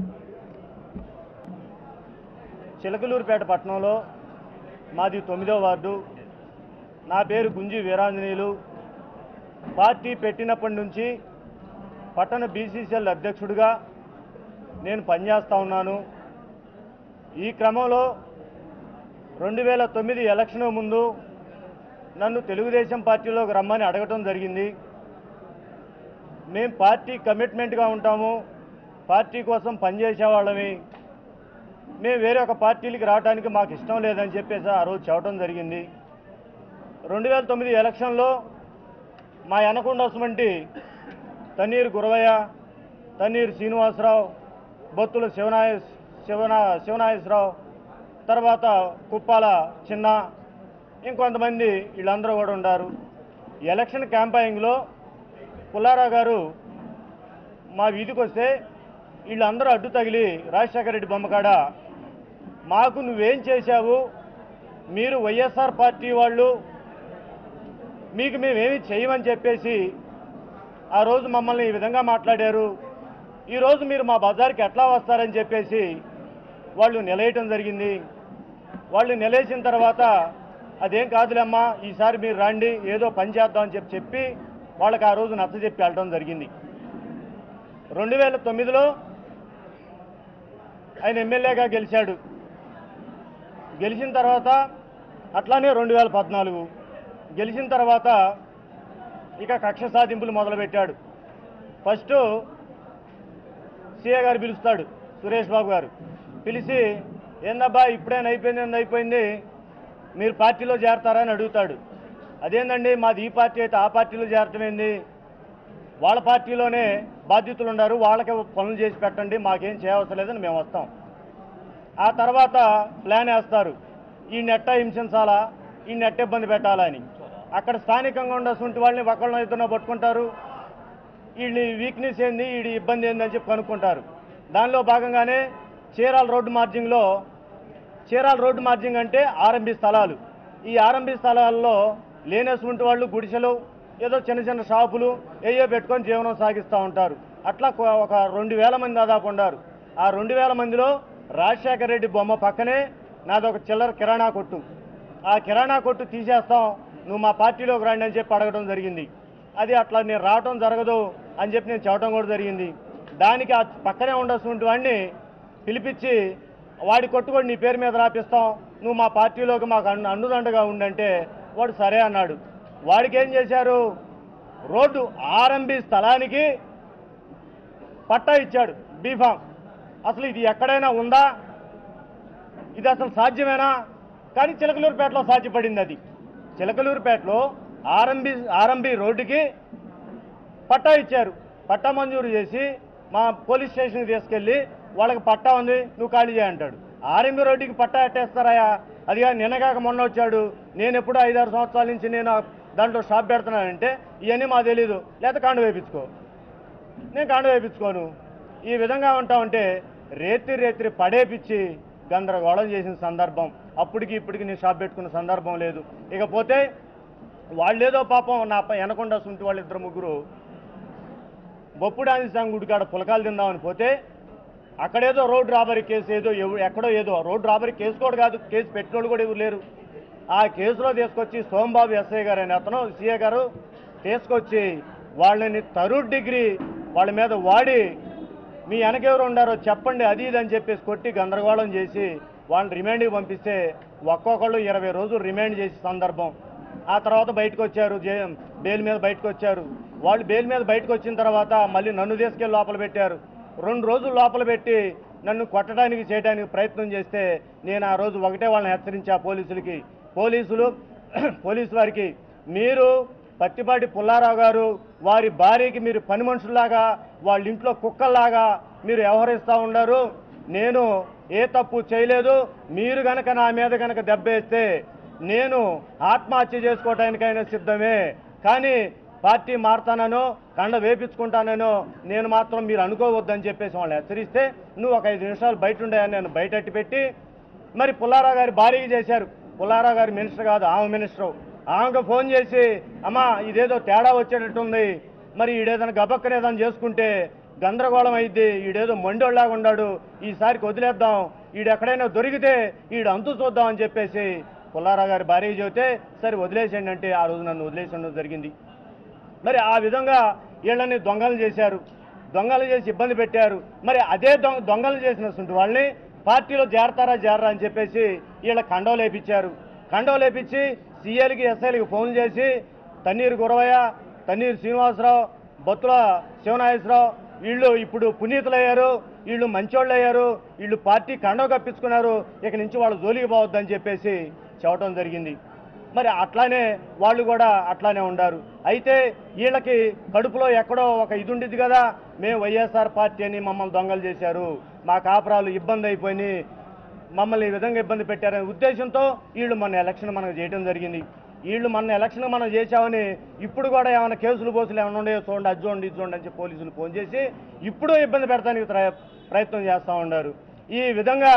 చిలకలూరుపేట పట్టణంలో మాది తొమ్మిదో వార్డు నా పేరు గుంజి వీరాంజనేయులు పార్టీ పెట్టినప్పటి నుంచి పట్టణ బీసీసీఎల్ అధ్యక్షుడిగా నేను పనిచేస్తూ ఉన్నాను ఈ క్రమంలో రెండు వేల తొమ్మిది ఎలక్షన్ ముందు నన్ను తెలుగుదేశం పార్టీలోకి రమ్మని అడగటం జరిగింది మేము పార్టీ కమిట్మెంట్గా ఉంటాము పార్టీ కోసం పనిచేసేవాళ్ళమి మేము వేరే ఒక పార్టీలకి రావడానికి మాకు ఇష్టం లేదని చెప్పేసి ఆ రోజు చెప్పడం జరిగింది రెండు వేల తొమ్మిది ఎలక్షన్లో మా ఎనకొండ వంటి తన్నీరు గురవయ్య తన్నీరు శ్రీనివాసరావు బొత్తుల శివనాయ శివన శివనాగేశ్వరరావు తర్వాత కుప్పాల చిన్న ఇంకొంతమంది వీళ్ళందరూ కూడా ఉన్నారు ఎలక్షన్ క్యాంపాయింగ్లో పుల్లారావు గారు మా వీధికి వస్తే వీళ్ళందరూ అడ్డు తగిలి రాజశేఖర రెడ్డి బొమ్మకాడ మాకు నువ్వేం చేశావు మీరు వైఎస్ఆర్ పార్టీ వాళ్ళు మీకు మేమేమి చేయమని చెప్పేసి ఆ రోజు మమ్మల్ని ఈ విధంగా మాట్లాడారు ఈరోజు మీరు మా బజార్కి ఎట్లా వస్తారని చెప్పేసి వాళ్ళు నిలయటం జరిగింది వాళ్ళు నిలేసిన తర్వాత అదేం కాదులేమ్మా ఈసారి మీరు రండి ఏదో పని చేద్దామని చెప్పి చెప్పి వాళ్ళకి ఆ రోజు నచ్చ చెప్పి వెళ్ళడం జరిగింది రెండు వేల తొమ్మిదిలో ఆయన ఎమ్మెల్యేగా గెలిచాడు గెలిచిన తర్వాత అట్లానే రెండు వేల పద్నాలుగు గెలిచిన తర్వాత ఇక కక్ష సాధింపులు మొదలుపెట్టాడు ఫస్ట్ సీఏ గారు పిలుస్తాడు సురేష్ బాబు గారు పిలిచి ఏందబ్బా ఇప్పుడేనా అయిపోయింది ఏంది అయిపోయింది మీరు పార్టీలో చేరతారా అని అడుగుతాడు అదేందండి మాది ఈ పార్టీ అయితే ఆ పార్టీలో చేరటం ఏంది వాళ్ళ పార్టీలోనే బాధ్యతలు ఉన్నారు వాళ్ళకే పనులు చేసి పెట్టండి మాకేం చేయవసరం లేదని మేము వస్తాం ఆ తర్వాత ప్లాన్ వేస్తారు ఈ నెట్ట హింసించాలా ఈ నెట్ట ఇబ్బంది పెట్టాలని అక్కడ స్థానికంగా ఉండేటువంటి వాళ్ళని ఒకళ్ళని ఇద్దరు పట్టుకుంటారు వీళ్ళ వీక్నెస్ ఏంది వీడి ఇబ్బంది ఏంది అని చెప్పి కనుక్కుంటారు దానిలో భాగంగానే చీరాల రోడ్డు మార్జింగ్లో చీరాల రోడ్డు మార్జింగ్ అంటే ఆర్ఎంబి స్థలాలు ఈ ఆర్ఎంబి స్థలాల్లో లేనటువంటి వాళ్ళు గుడిసెలు ఏదో చిన్న చిన్న షాపులు ఏయో పెట్టుకొని జీవనం సాగిస్తూ ఉంటారు అట్లా కొ- ఒక రెండు వేల మంది దాదాపు ఉన్నారు ఆ రెండు వేల మందిలో రాజశేఖర రెడ్డి బొమ్మ పక్కనే నాదొక చిల్లర కిరాణా కొట్టు ఆ కిరాణా కొట్టు తీసేస్తాం నువ్వు మా పార్టీలోకి రండి అని చెప్పి అడగడం జరిగింది అది అట్లా నేను రావటం జరగదు అని చెప్పి నేను చెప్పడం కూడా జరిగింది దానికి ఆ పక్కనే ఉండాల్సిన వాడిని పిలిపించి వాడి కొట్టుకొని నీ పేరు మీద రాపిస్తాం నువ్వు మా పార్టీలోకి మాకు అండు అండుదండగా ఉండంటే వాడు సరే అన్నాడు వాడికి ఏం చేశారు రోడ్డు ఆర్ఎంబి స్థలానికి పట్టా ఇచ్చాడు బీఫామ్ అసలు ఇది ఎక్కడైనా ఉందా ఇది అసలు సాధ్యమేనా కానీ చిలకలూరుపేటలో సాధ్యపడింది అది చిలకలూరుపేటలో ఆర్ఎంబి ఆర్ఎంబి రోడ్డుకి పట్టా ఇచ్చారు పట్టా మంజూరు చేసి మా పోలీస్ స్టేషన్కి తీసుకెళ్ళి వాళ్ళకి పట్టా ఉంది నువ్వు ఖాళీ చేయంటాడు ఆర్ఎంబి రోడ్డుకి పట్టా ఎట్టేస్తారాయా అదిగా నిన్నగాక మొన్న వచ్చాడు నేను ఎప్పుడూ ఐదారు సంవత్సరాల నుంచి నేను ఆ దాంట్లో షాప్ పెడుతున్నానంటే ఇవన్నీ మాకు తెలీదు లేకపోతే కాండు వేయించుకో నేను కాండు వేయించుకోను ఈ విధంగా ఉంటా ఉంటే రేత్రి రేత్రి పడేపిచ్చి గందరగోళం చేసిన సందర్భం అప్పటికి ఇప్పటికి నేను షాప్ పెట్టుకున్న సందర్భం లేదు ఇకపోతే వాళ్ళేదో పాపం నా ప- వెనకుండా సుంటి వాళ్ళు ఇద్దరు ముగ్గురు బొప్పుడు ఆంజనేయ గుడి కాడ పులకాలు తిందామని పోతే అక్కడేదో రోడ్ రాబరీ కేసు ఏదో ఎవ- ఎక్కడో ఏదో రోడ్ రాబరీ కేసు కూడా కాదు కేసు పెట్టినోళ్ళు కూడా ఎవరు లేరు ఆ కేసులో తీసుకొచ్చి సోంబాబు ఎస్ఐ గారు అనే అతను సీఏ గారు తీసుకొచ్చి వాళ్ళని తరుడ్ డిగ్రీ వాళ్ళ మీద వాడి మీ వెనకెవరు ఉండారో చెప్పండి అది ఇది అని చెప్పేసి కొట్టి గందరగోళం చేసి వాళ్ళని రిమాండ్కి పంపిస్తే ఒక్కొక్కళ్ళు ఇరవై రోజులు రిమాండ్ చేసే సందర్భం ఆ తర్వాత బయటకు వచ్చారు జే- బెయిల్ మీద బయటకు వచ్చారు వాళ్ళు బెయిల్ మీద బయటకు వచ్చిన తర్వాత మళ్ళీ నన్ను తీసుకెళ్ళి లోపల పెట్టారు రెండు రోజులు లోపల పెట్టి నన్ను కొట్టడానికి చేయడానికి ప్రయత్నం చేస్తే నేను ఆ రోజు ఒకటే వాళ్ళని హెచ్చరించా పోలీసులకి పోలీసులు పోలీసు వారికి మీరు పత్తిపాటి పుల్లారావు గారు వారి భార్యకి మీరు పని మనుషుల్లాగా వాళ్ళ ఇంట్లో కుక్కల్లాగా మీరు వ్యవహరిస్తూ ఉన్నారు నేను ఏ తప్పు చేయలేదు మీరు గనక నా మీద గనక దెబ్బేస్తే నేను ఆత్మహత్య చేసుకోవడానికైనా సిద్ధమే కానీ పార్టీ మారుతానో కండ వేపించుకుంటానో నేను మాత్రం మీరు అనుకోవద్దని చెప్పేసి వాళ్ళని హెచ్చరిస్తే నువ్వు ఒక ఐదు నిమిషాలు బయట ఉండేయని నేను బయట అట్టి పెట్టి మరి పుల్లారావు గారి భారీగా చేశారు పుల్లారావు గారి మినిస్టర్ కాదు ఆమె మినిస్టర్ ఆమెకు ఫోన్ చేసి అమ్మా ఇదేదో తేడా వచ్చేటట్టుంది మరి ఈడేదైనా గబక్కనేదని చేసుకుంటే గందరగోళం అయింది ఈడేదో మొండోళ్ళలాగా ఉన్నాడు ఈసారికి వదిలేద్దాం ఈడు ఎక్కడైనా దొరికితే ఈడు అంతు చూద్దాం అని చెప్పేసి పుల్లారావు గారి భార్య చెబితే సరే వదిలేసేయండి అంటే ఆ రోజు నన్ను వదిలేసడం జరిగింది మరి ఆ విధంగా వీళ్ళని దొంగలు చేశారు దొంగలు చేసి ఇబ్బంది పెట్టారు మరి అదే దొంగ దొంగలు చేసినటువంటి వాళ్ళని పార్టీలో చేరతారా చేరరా అని చెప్పేసి వీళ్ళ కండవ లేపించారు కండవ లేపించి సీఎల్కి ఎస్ఐలకి ఫోన్ చేసి తన్నీరు గురవయ్య తన్నీరు శ్రీనివాసరావు బొత్తుల శివనాగేశ్వరరావు వీళ్ళు ఇప్పుడు పునీతులయ్యారు వీళ్ళు మంచోళ్ళు అయ్యారు వీళ్ళు పార్టీ కండవ కప్పించుకున్నారు ఇక నుంచి వాళ్ళు జోలికి పోవద్దని చెప్పేసి చెప్పడం జరిగింది మరి అట్లానే వాళ్ళు కూడా అట్లానే ఉండారు అయితే వీళ్ళకి కడుపులో ఎక్కడో ఒక ఇది ఉండిద్ది కదా మేము వైఎస్ఆర్ పార్టీ అని మమ్మల్ని దొంగలు చేశారు మా కాపురాలు ఇబ్బంది అయిపోయినాయి మమ్మల్ని ఈ విధంగా ఇబ్బంది పెట్టారనే ఉద్దేశంతో వీళ్ళు మన ఎలక్షన్ మనకు చేయడం జరిగింది వీళ్ళు మన ఎలక్షన్ మనం చేశామని ఇప్పుడు కూడా ఏమైనా కేసులు పోసులు ఏమైనా ఉన్నాయో చూడండి అది చూడండి ఇది చూడండి అని చెప్పి పోలీసులు ఫోన్ చేసి ఇప్పుడు ఇబ్బంది పెడతానికి ప్రయ- ప్రయత్నం చేస్తూ ఉన్నారు ఈ విధంగా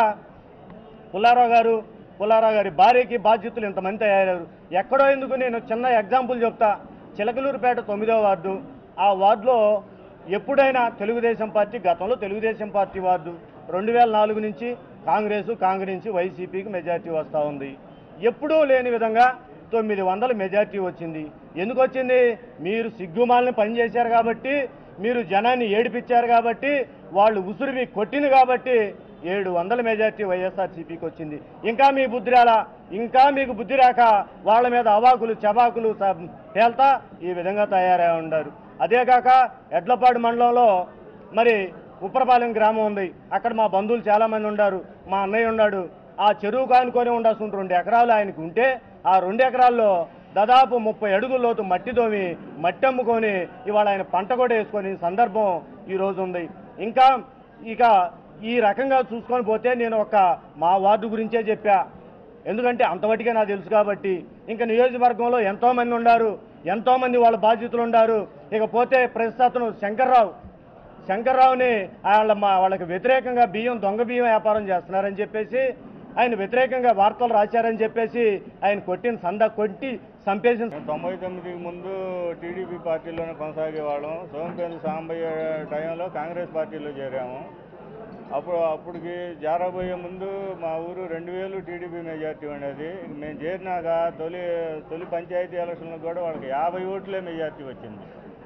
పుల్లారావు గారు పుల్లారావు గారి భార్యకి బాధ్యతలు ఇంతమంది తయారయ్యారు ఎక్కడో ఎందుకు నేను చిన్న ఎగ్జాంపుల్ చెప్తా చిలకలూరుపేట తొమ్మిదో వార్డు ఆ వార్డులో ఎప్పుడైనా తెలుగుదేశం పార్టీ గతంలో తెలుగుదేశం పార్టీ వార్డు రెండు వేల నాలుగు నుంచి కాంగ్రెస్ కాంగ్రెస్ నుంచి వైసీపీకి మెజారిటీ వస్తూ ఉంది ఎప్పుడూ లేని విధంగా తొమ్మిది వందల మెజారిటీ వచ్చింది ఎందుకు వచ్చింది మీరు సిగ్గుమాలని పనిచేశారు కాబట్టి మీరు జనాన్ని ఏడిపించారు కాబట్టి వాళ్ళు ఉసురు మీకు కొట్టింది కాబట్టి ఏడు వందల మెజార్టీ వైఎస్ఆర్సీపీకి వచ్చింది ఇంకా మీ బుద్ధి రాలా ఇంకా మీకు బుద్ధి రాక వాళ్ళ మీద అవాకులు చబాకులు స- తేల్తా ఈ విధంగా తయారై ఉండారు అదే కాక ఎడ్లపాడు మండలంలో మరి ఉప్పరపాలెం గ్రామం ఉంది అక్కడ మా బంధువులు చాలామంది ఉన్నారు మా అన్నయ్య ఉన్నాడు ఆ చెరువు కానుకొని ఉండాల్సిన రెండు ఎకరాలు ఆయనకు ఉంటే ఆ రెండు ఎకరాల్లో దాదాపు ముప్పై అడుగుల లోతు మట్టి తోమి మట్టి అమ్ముకొని ఇవాళ ఆయన పంట కూడా వేసుకొని సందర్భం ఈ రోజు ఉంది ఇంకా ఇక ఈ రకంగా చూసుకొని పోతే నేను ఒక మా వార్డు గురించే చెప్పా ఎందుకంటే అంతవటికే నాకు తెలుసు కాబట్టి ఇంకా నియోజకవర్గంలో ఎంతోమంది ఉన్నారు ఎంతోమంది వాళ్ళ బాధ్యతలు ఉన్నారు ఇకపోతే ప్రస్తుతం శంకర్రావు శంకర్రావుని వాళ్ళ మా వాళ్ళకి వ్యతిరేకంగా బియ్యం దొంగ బియ్యం వ్యాపారం చేస్తున్నారని చెప్పేసి ఆయన వ్యతిరేకంగా వార్తలు రాశారని చెప్పేసి ఆయన కొట్టిన సంద కొట్టి చంపేసిన తొంభై తొమ్మిదికి ముందు టీడీపీ పార్టీలోనే కొనసాగేవాళ్ళం సోమపేరు సాంబయ్య టైంలో కాంగ్రెస్ పార్టీలో చేరాము అప్పుడు అప్పటికి జారబోయే ముందు మా ఊరు రెండు వేలు టీడీపీ మెజార్టీ ఉండేది మేము చేరినాక తొలి తొలి పంచాయతీ ఎలక్షన్లో కూడా వాళ్ళకి యాభై ఓట్లే మెజార్టీ వచ్చింది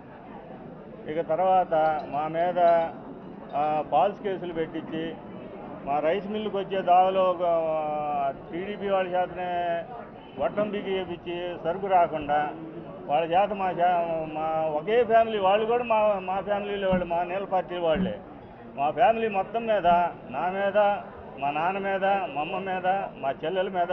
ఇక తర్వాత మా మీద ఆ, ఫాల్స్ కేసులు పెట్టించి మా రైస్ మిల్లుకి వచ్చే దావలో ఒక టీడీపీ వాళ్ళ చేతనే వట్టం బిగి చేపించి సరుకు రాకుండా వాళ్ళ చేత మా చే- మా ఒకే ఫ్యామిలీ వాళ్ళు కూడా మా మా ఫ్యామిలీలో వాళ్ళు మా నీళ్ళ పార్టీ వాళ్ళే మా ఫ్యామిలీ మొత్తం మీద నా మీద మా నాన్న మీద మా అమ్మ మీద మా చెల్లెల మీద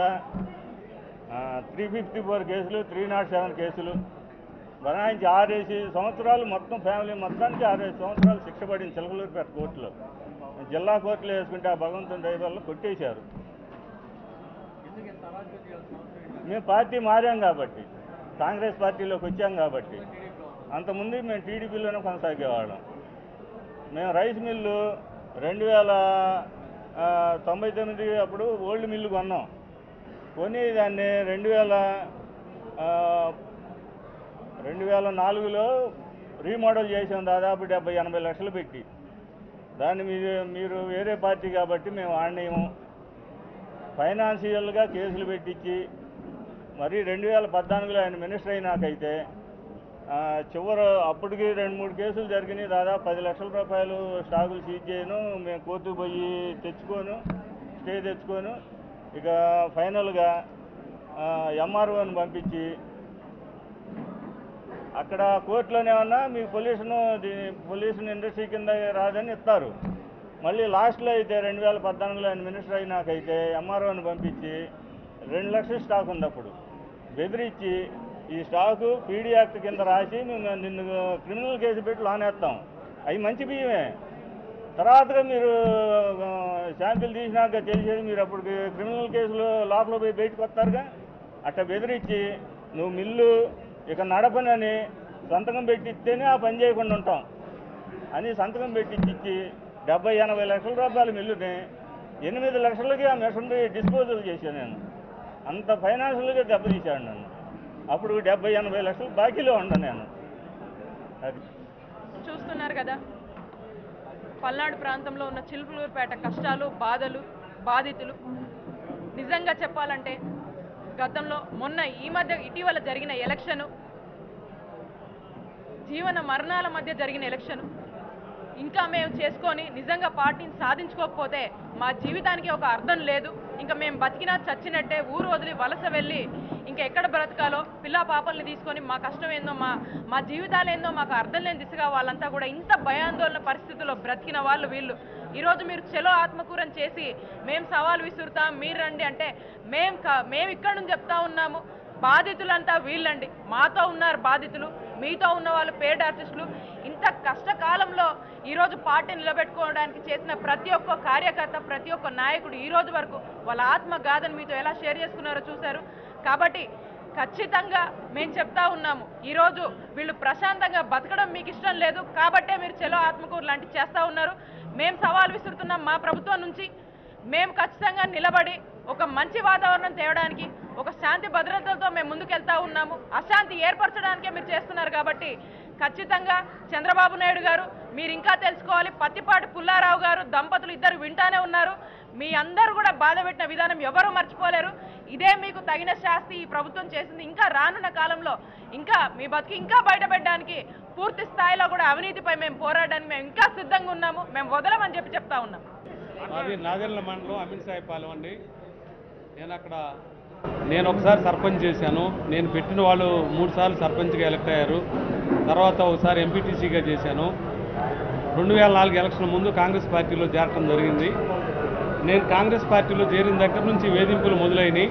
త్రీ ఫిఫ్టీ ఫోర్ కేసులు త్రీ నాట్ సెవెన్ కేసులు బనాయించి ఆరేసి సంవత్సరాలు మొత్తం ఫ్యామిలీ మొత్తానికి ఆరేసి సంవత్సరాలు శిక్ష పడింది చిలకలూరుపేట కోర్టులో జిల్లా కోర్టులో వేసుకుంటే ఆ భగవంతుని దయ వల్ల కొట్టేశారు మేము పార్టీ మారాం కాబట్టి కాంగ్రెస్ పార్టీలోకి వచ్చాం కాబట్టి అంతకుముందు మేము టీడీపీలోనే కొనసాగేవాళ్ళం మేము రైస్ మిల్లు రెండు వేల ఆ, తొంభై తొమ్మిది అప్పుడు ఓల్డ్ మిల్లు కొన్నాం కొని దాన్ని రెండు వేల ఆ, రెండు వేల నాలుగులో రీమోడల్ చేసాం దాదాపు డెబ్బై ఎనభై లక్షలు పెట్టి దాన్ని మీరు మీరు వేరే పార్టీ కాబట్టి మేము ఆడినాము ఫైనాన్షియల్గా కేసులు పెట్టించి మరి రెండు వేల పద్నాలుగులో ఆయన మినిస్టర్ అయినాకైతే ఆ, చివర అప్పటికి రెండు మూడు కేసులు జరిగినాయి దాదాపు పది లక్షల రూపాయలు స్టాకులు సీజ్ చేయను మేము కోర్టుకు పోయి తెచ్చుకోను స్టే తెచ్చుకోను ఇక ఫైనల్గా ఎంఆర్ఓని పంపించి అక్కడ కోర్టులోనేమన్నా మీకు పొల్యూషన్ పొల్యూషన్ ఇండస్ట్రీ కింద రాదని ఇస్తారు మళ్ళీ లాస్ట్లో అయితే రెండు వేల పద్నాలుగులో ఆయన మినిస్టర్ అయినాకైతే ఎంఆర్ఓని పంపించి రెండు లక్షల స్టాక్ ఉంది అప్పుడు బెదిరించి ఈ స్టాకు పీడీ యాక్ట్ కింద రాసి మేము నిన్ను క్రిమినల్ కేసు పెట్టి లోనేస్తాం అవి మంచి బియ్యమే తర్వాతగా మీరు శాంపిల్ తీసినాక తెలిసేది మీరు అప్పుడు క్రిమినల్ కేసులో లోపల పోయి బయటకు వస్తారుగా అట్లా బెదిరించి నువ్వు మిల్లు ఇక నడపనని సంతకం పెట్టిస్తేనే ఆ పని చేయకుండా ఉంటాం అని సంతకం పెట్టించి డెబ్బై ఎనభై లక్షల రూపాయల మిల్లుని ఎనిమిది లక్షలకి ఆ మెషినరీ డిస్పోజల్ చేశాను నేను అంత ఫైనాన్షియల్గా దెబ్బతీశాడు నన్ను అప్పుడు డెబ్బై ఎనభై లక్షలు బాకీలో ఉన్నా నేను అది చూస్తున్నారు కదా పల్నాడు ప్రాంతంలో ఉన్న చిలుకలూరుపేట కష్టాలు బాధలు బాధితులు నిజంగా చెప్పాలంటే గతంలో మొన్న ఈ మధ్య ఇటీవల జరిగిన ఎలక్షను జీవన మరణాల మధ్య జరిగిన ఎలక్షను ఇంకా మేము చేసుకొని నిజంగా పార్టీని సాధించుకోకపోతే మా జీవితానికి ఒక అర్థం లేదు ఇంకా మేము బతికినా చచ్చినట్టే ఊరు వదిలి వలస వెళ్ళి ఇంకా ఎక్కడ బ్రతకాలో పిల్ల పాపల్ని తీసుకొని మా కష్టం ఏందో మా మా జీవితాలు ఏందో మాకు అర్థం లేని దిశగా వాళ్ళంతా కూడా ఇంత భయాందోళన పరిస్థితుల్లో బ్రతికిన వాళ్ళు వీళ్ళు ఈరోజు మీరు చెలో ఆత్మకూరం చేసి మేము సవాల్ విసురుతాం మీరు రండి అంటే మేము కా- మేము ఇక్కడ నుంచి చెప్తా ఉన్నాము బాధితులంతా వీళ్ళండి మాతో ఉన్నారు బాధితులు మీతో ఉన్న వాళ్ళు పేడ్ ఆర్టిస్టులు ఇంత కష్టకాలంలో ఈరోజు పార్టీ నిలబెట్టుకోవడానికి చేసిన ప్రతి ఒక్క కార్యకర్త ప్రతి ఒక్క నాయకుడు ఈ రోజు వరకు వాళ్ళ ఆత్మ గాథను మీతో ఎలా షేర్ చేసుకున్నారో చూశారు కాబట్టి ఖచ్చితంగా మేము చెప్తా ఉన్నాము ఈరోజు వీళ్ళు ప్రశాంతంగా బతకడం మీకు ఇష్టం లేదు కాబట్టే మీరు చెలో ఆత్మకూరు లాంటివి చేస్తూ ఉన్నారు మేము సవాల్ విసురుతున్నాం మా ప్రభుత్వం నుంచి మేము ఖచ్చితంగా నిలబడి ఒక మంచి వాతావరణం తేవడానికి ఒక శాంతి భద్రతలతో మేము ముందుకెళ్తా ఉన్నాము అశాంతి ఏర్పరచడానికే మీరు చేస్తున్నారు కాబట్టి ఖచ్చితంగా చంద్రబాబు నాయుడు గారు మీరు ఇంకా తెలుసుకోవాలి పత్తిపాటి పుల్లారావు గారు దంపతులు ఇద్దరు వింటానే ఉన్నారు మీ అందరూ కూడా బాధ పెట్టిన విధానం ఎవరూ మర్చిపోలేరు ఇదే మీకు తగిన శాస్తి ఈ ప్రభుత్వం చేసింది ఇంకా రానున్న కాలంలో ఇంకా మీ బతికి ఇంకా బయటపెట్టడానికి పూర్తి స్థాయిలో కూడా అవినీతిపై మేము పోరాడడానికి మేము ఇంకా సిద్ధంగా ఉన్నాము మేము వదలమని చెప్పి చెప్తా ఉన్నాం అది నాగర్ల మండలం అమీన్ సాయిపాలెం అండి నేను అక్కడ నేను ఒకసారి సర్పంచ్ చేశాను నేను పెట్టిన వాళ్ళు మూడు సార్లు సర్పంచ్గా ఎలక్ట్ అయ్యారు తర్వాత ఒకసారి ఎంపీటీసీగా చేశాను రెండు వేల నాలుగు ఎలక్షన్ ముందు కాంగ్రెస్ పార్టీలో చేరటం జరిగింది నేను కాంగ్రెస్ పార్టీలో చేరిన దగ్గర నుంచి వేధింపులు మొదలైనవి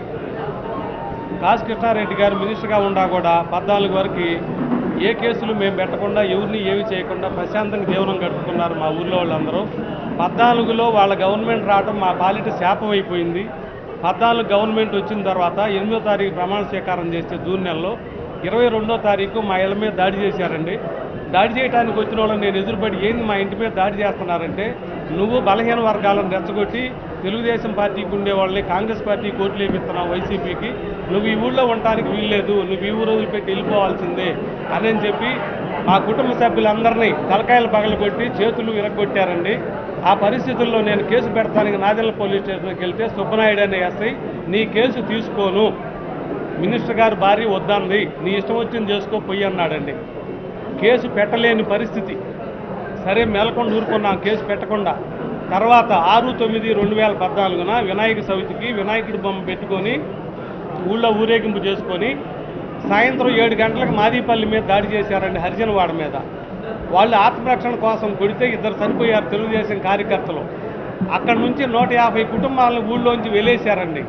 కాసు కృష్ణారెడ్డి గారు మినిస్టర్గా ఉండా కూడా పద్నాలుగు వరకు ఏ కేసులు మేము పెట్టకుండా ఎవరిని ఏమి చేయకుండా ప్రశాంతంగా జీవనం గడుపుకున్నారు మా ఊర్లో వాళ్ళందరూ పద్నాలుగులో వాళ్ళ గవర్నమెంట్ రావడం మా పాలిట శాపం అయిపోయింది పద్నాలుగు గవర్నమెంట్ వచ్చిన తర్వాత ఎనిమిదో తారీఖు ప్రమాణ స్వీకారం చేస్తే జూన్ నెలలో ఇరవై రెండో తారీఖు మా ఇళ్ళ మీద దాడి చేశారండి దాడి చేయడానికి వచ్చిన వాళ్ళని నేను ఎదురుపడి ఏంది మా ఇంటి మీద దాడి చేస్తున్నారంటే నువ్వు బలహీన వర్గాలను రెచ్చగొట్టి తెలుగుదేశం పార్టీకి ఉండే వాళ్ళని కాంగ్రెస్ పార్టీ కోర్టులు వేపిస్తున్నావు వైసీపీకి నువ్వు ఈ ఊళ్ళో ఉండటానికి వీల్లేదు నువ్వు ఈ ఊరు వదిలిపెట్టి వెళ్ళిపోవాల్సిందే అని అని చెప్పి మా కుటుంబ సభ్యులందరినీ తలకాయలు పగలగొట్టి చేతులు విరగొట్టారండి ఆ పరిస్థితుల్లో నేను కేసు పెడతానికి నాదెల్ల పోలీస్ స్టేషన్కి వెళ్తే సుబ్బనాయుడు అనే ఎస్ఐ నీ కేసు తీసుకోను మినిస్టర్ గారు భార్య వద్దంది నీ ఇష్టం వచ్చింది చేసుకో పొయ్యి అన్నాడండి కేసు పెట్టలేని పరిస్థితి సరే మేలకొండ ఊరుకున్నాం కేసు పెట్టకుండా తర్వాత ఆరు తొమ్మిది రెండు వేల పద్నాలుగున వినాయక చవితికి వినాయకుడి బొమ్మ పెట్టుకొని ఊళ్ళో ఊరేగింపు చేసుకొని సాయంత్రం ఏడు గంటలకు మాదీపల్లి మీద దాడి చేశారండి హరిజనవాడ మీద వాళ్ళు ఆత్మరక్షణ కోసం కొడితే ఇద్దరు చనిపోయారు తెలుగుదేశం కార్యకర్తలు అక్కడి నుంచి నూట యాభై కుటుంబాలను ఊళ్ళోంచి వెలేశారండి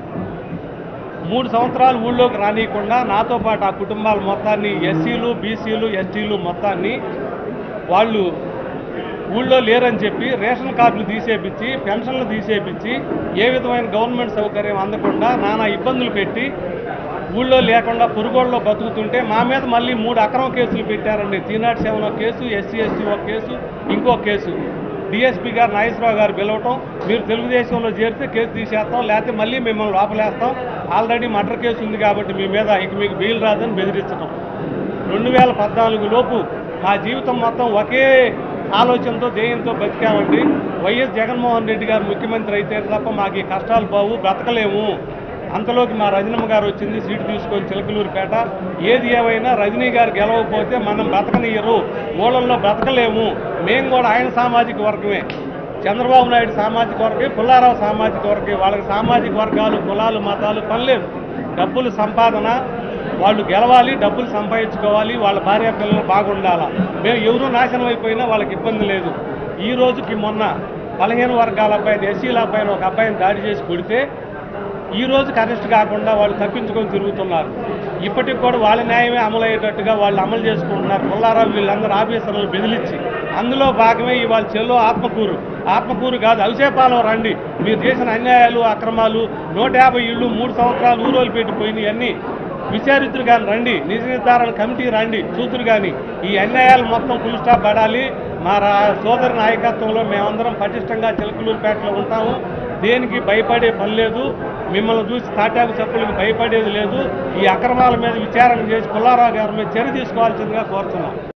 మూడు సంవత్సరాలు ఊళ్ళోకి రానియకుండా నాతో పాటు ఆ కుటుంబాల మొత్తాన్ని ఎస్సీలు బీసీలు ఎస్టీలు మొత్తాన్ని వాళ్ళు ఊళ్ళో లేరని చెప్పి రేషన్ కార్డులు తీసేపించి పెన్షన్లు తీసేపించి ఏ విధమైన గవర్నమెంట్ సౌకర్యం అందకుండా నానా ఇబ్బందులు పెట్టి ఊళ్ళో లేకుండా పురుగోళ్ళలో బతుకుతుంటే మా మీద మళ్ళీ మూడు అక్రమ కేసులు పెట్టారండి తీనాటి సెవెన్ ఒక కేసు ఎస్సీ ఎస్టీ ఒక కేసు ఇంకో కేసు డిఎస్పీ గారు నాగేశ్వరరావు గారు పిలవటం మీరు తెలుగుదేశంలో చేరితే కేసు తీసేస్తాం లేకపోతే మళ్ళీ మిమ్మల్ని లోపలేస్తాం ఆల్రెడీ మర్డర్ కేసు ఉంది కాబట్టి మీ మీద ఇక మీకు బెయిల్ రాదని బెదిరించడం రెండు వేల పద్నాలుగు లోపు మా జీవితం మొత్తం ఒకే ఆలోచనతో ధ్యేయంతో బతికామండి వైఎస్ జగన్మోహన్ రెడ్డి గారు ముఖ్యమంత్రి అయితే తప్ప మాకు ఈ కష్టాలు బావు బ్రతకలేము అంతలోకి మా రజనమ్మ గారు వచ్చింది సీటు తీసుకొని చిలకలూరుపేట ఏది ఏమైనా రజనీ గారు గెలవకపోతే మనం బ్రతకనియరు ఊళ్ళల్లో బ్రతకలేము మేము కూడా ఆయన సామాజిక వర్గమే చంద్రబాబు నాయుడు సామాజిక వర్గమే పుల్లారావు సామాజిక వర్గమే వాళ్ళకి సామాజిక వర్గాలు కులాలు మతాలు పనిలేదు డబ్బులు సంపాదన వాళ్ళు గెలవాలి డబ్బులు సంపాదించుకోవాలి వాళ్ళ భార్య పిల్లలు బాగుండాలా మేము ఎవరు నాశనం అయిపోయినా వాళ్ళకి ఇబ్బంది లేదు ఈ రోజుకి మొన్న బలహీన వర్గాల అబ్బాయిని ఎస్సీల అబ్బాయిని ఒక అబ్బాయిని దాడి చేసి కొడితే ఈ రోజుకి అరెస్ట్ కాకుండా వాళ్ళు తప్పించుకొని తిరుగుతున్నారు ఇప్పటికి కూడా వాళ్ళ న్యాయమే అమలు అయ్యేటట్టుగా వాళ్ళు అమలు చేసుకుంటున్నారు పుల్లారావు వీళ్ళందరూ ఆఫీసర్లు బెదిరించి అందులో భాగమే ఇవాళ చెల్లో ఆత్మకూరు ఆత్మకూరు కాదు అవిసేపాలెం రండి మీరు చేసిన అన్యాయాలు అక్రమాలు నూట యాభై ఇళ్ళు మూడు సంవత్సరాలు ఊరోలు పెట్టిపోయినాయి అన్నీ విచారితులు కానీ రండి నిజ నిర్ధారణ కమిటీ రండి చూతురు కానీ ఈ అన్యాయాలు మొత్తం ఫుల్ స్టాప్ పడాలి మా రా సోదరి నాయకత్వంలో మేమందరం పటిష్టంగా చిలకలూరుపేటలో ఉంటాము దేనికి భయపడే పని లేదు మిమ్మల్ని చూసి తాటాకు చెప్పులకు భయపడేది లేదు ఈ అక్రమాల మీద విచారణ చేసి పుల్లారావు గారి మీద చర్య తీసుకోవాల్సిందిగా కోరుతున్నాం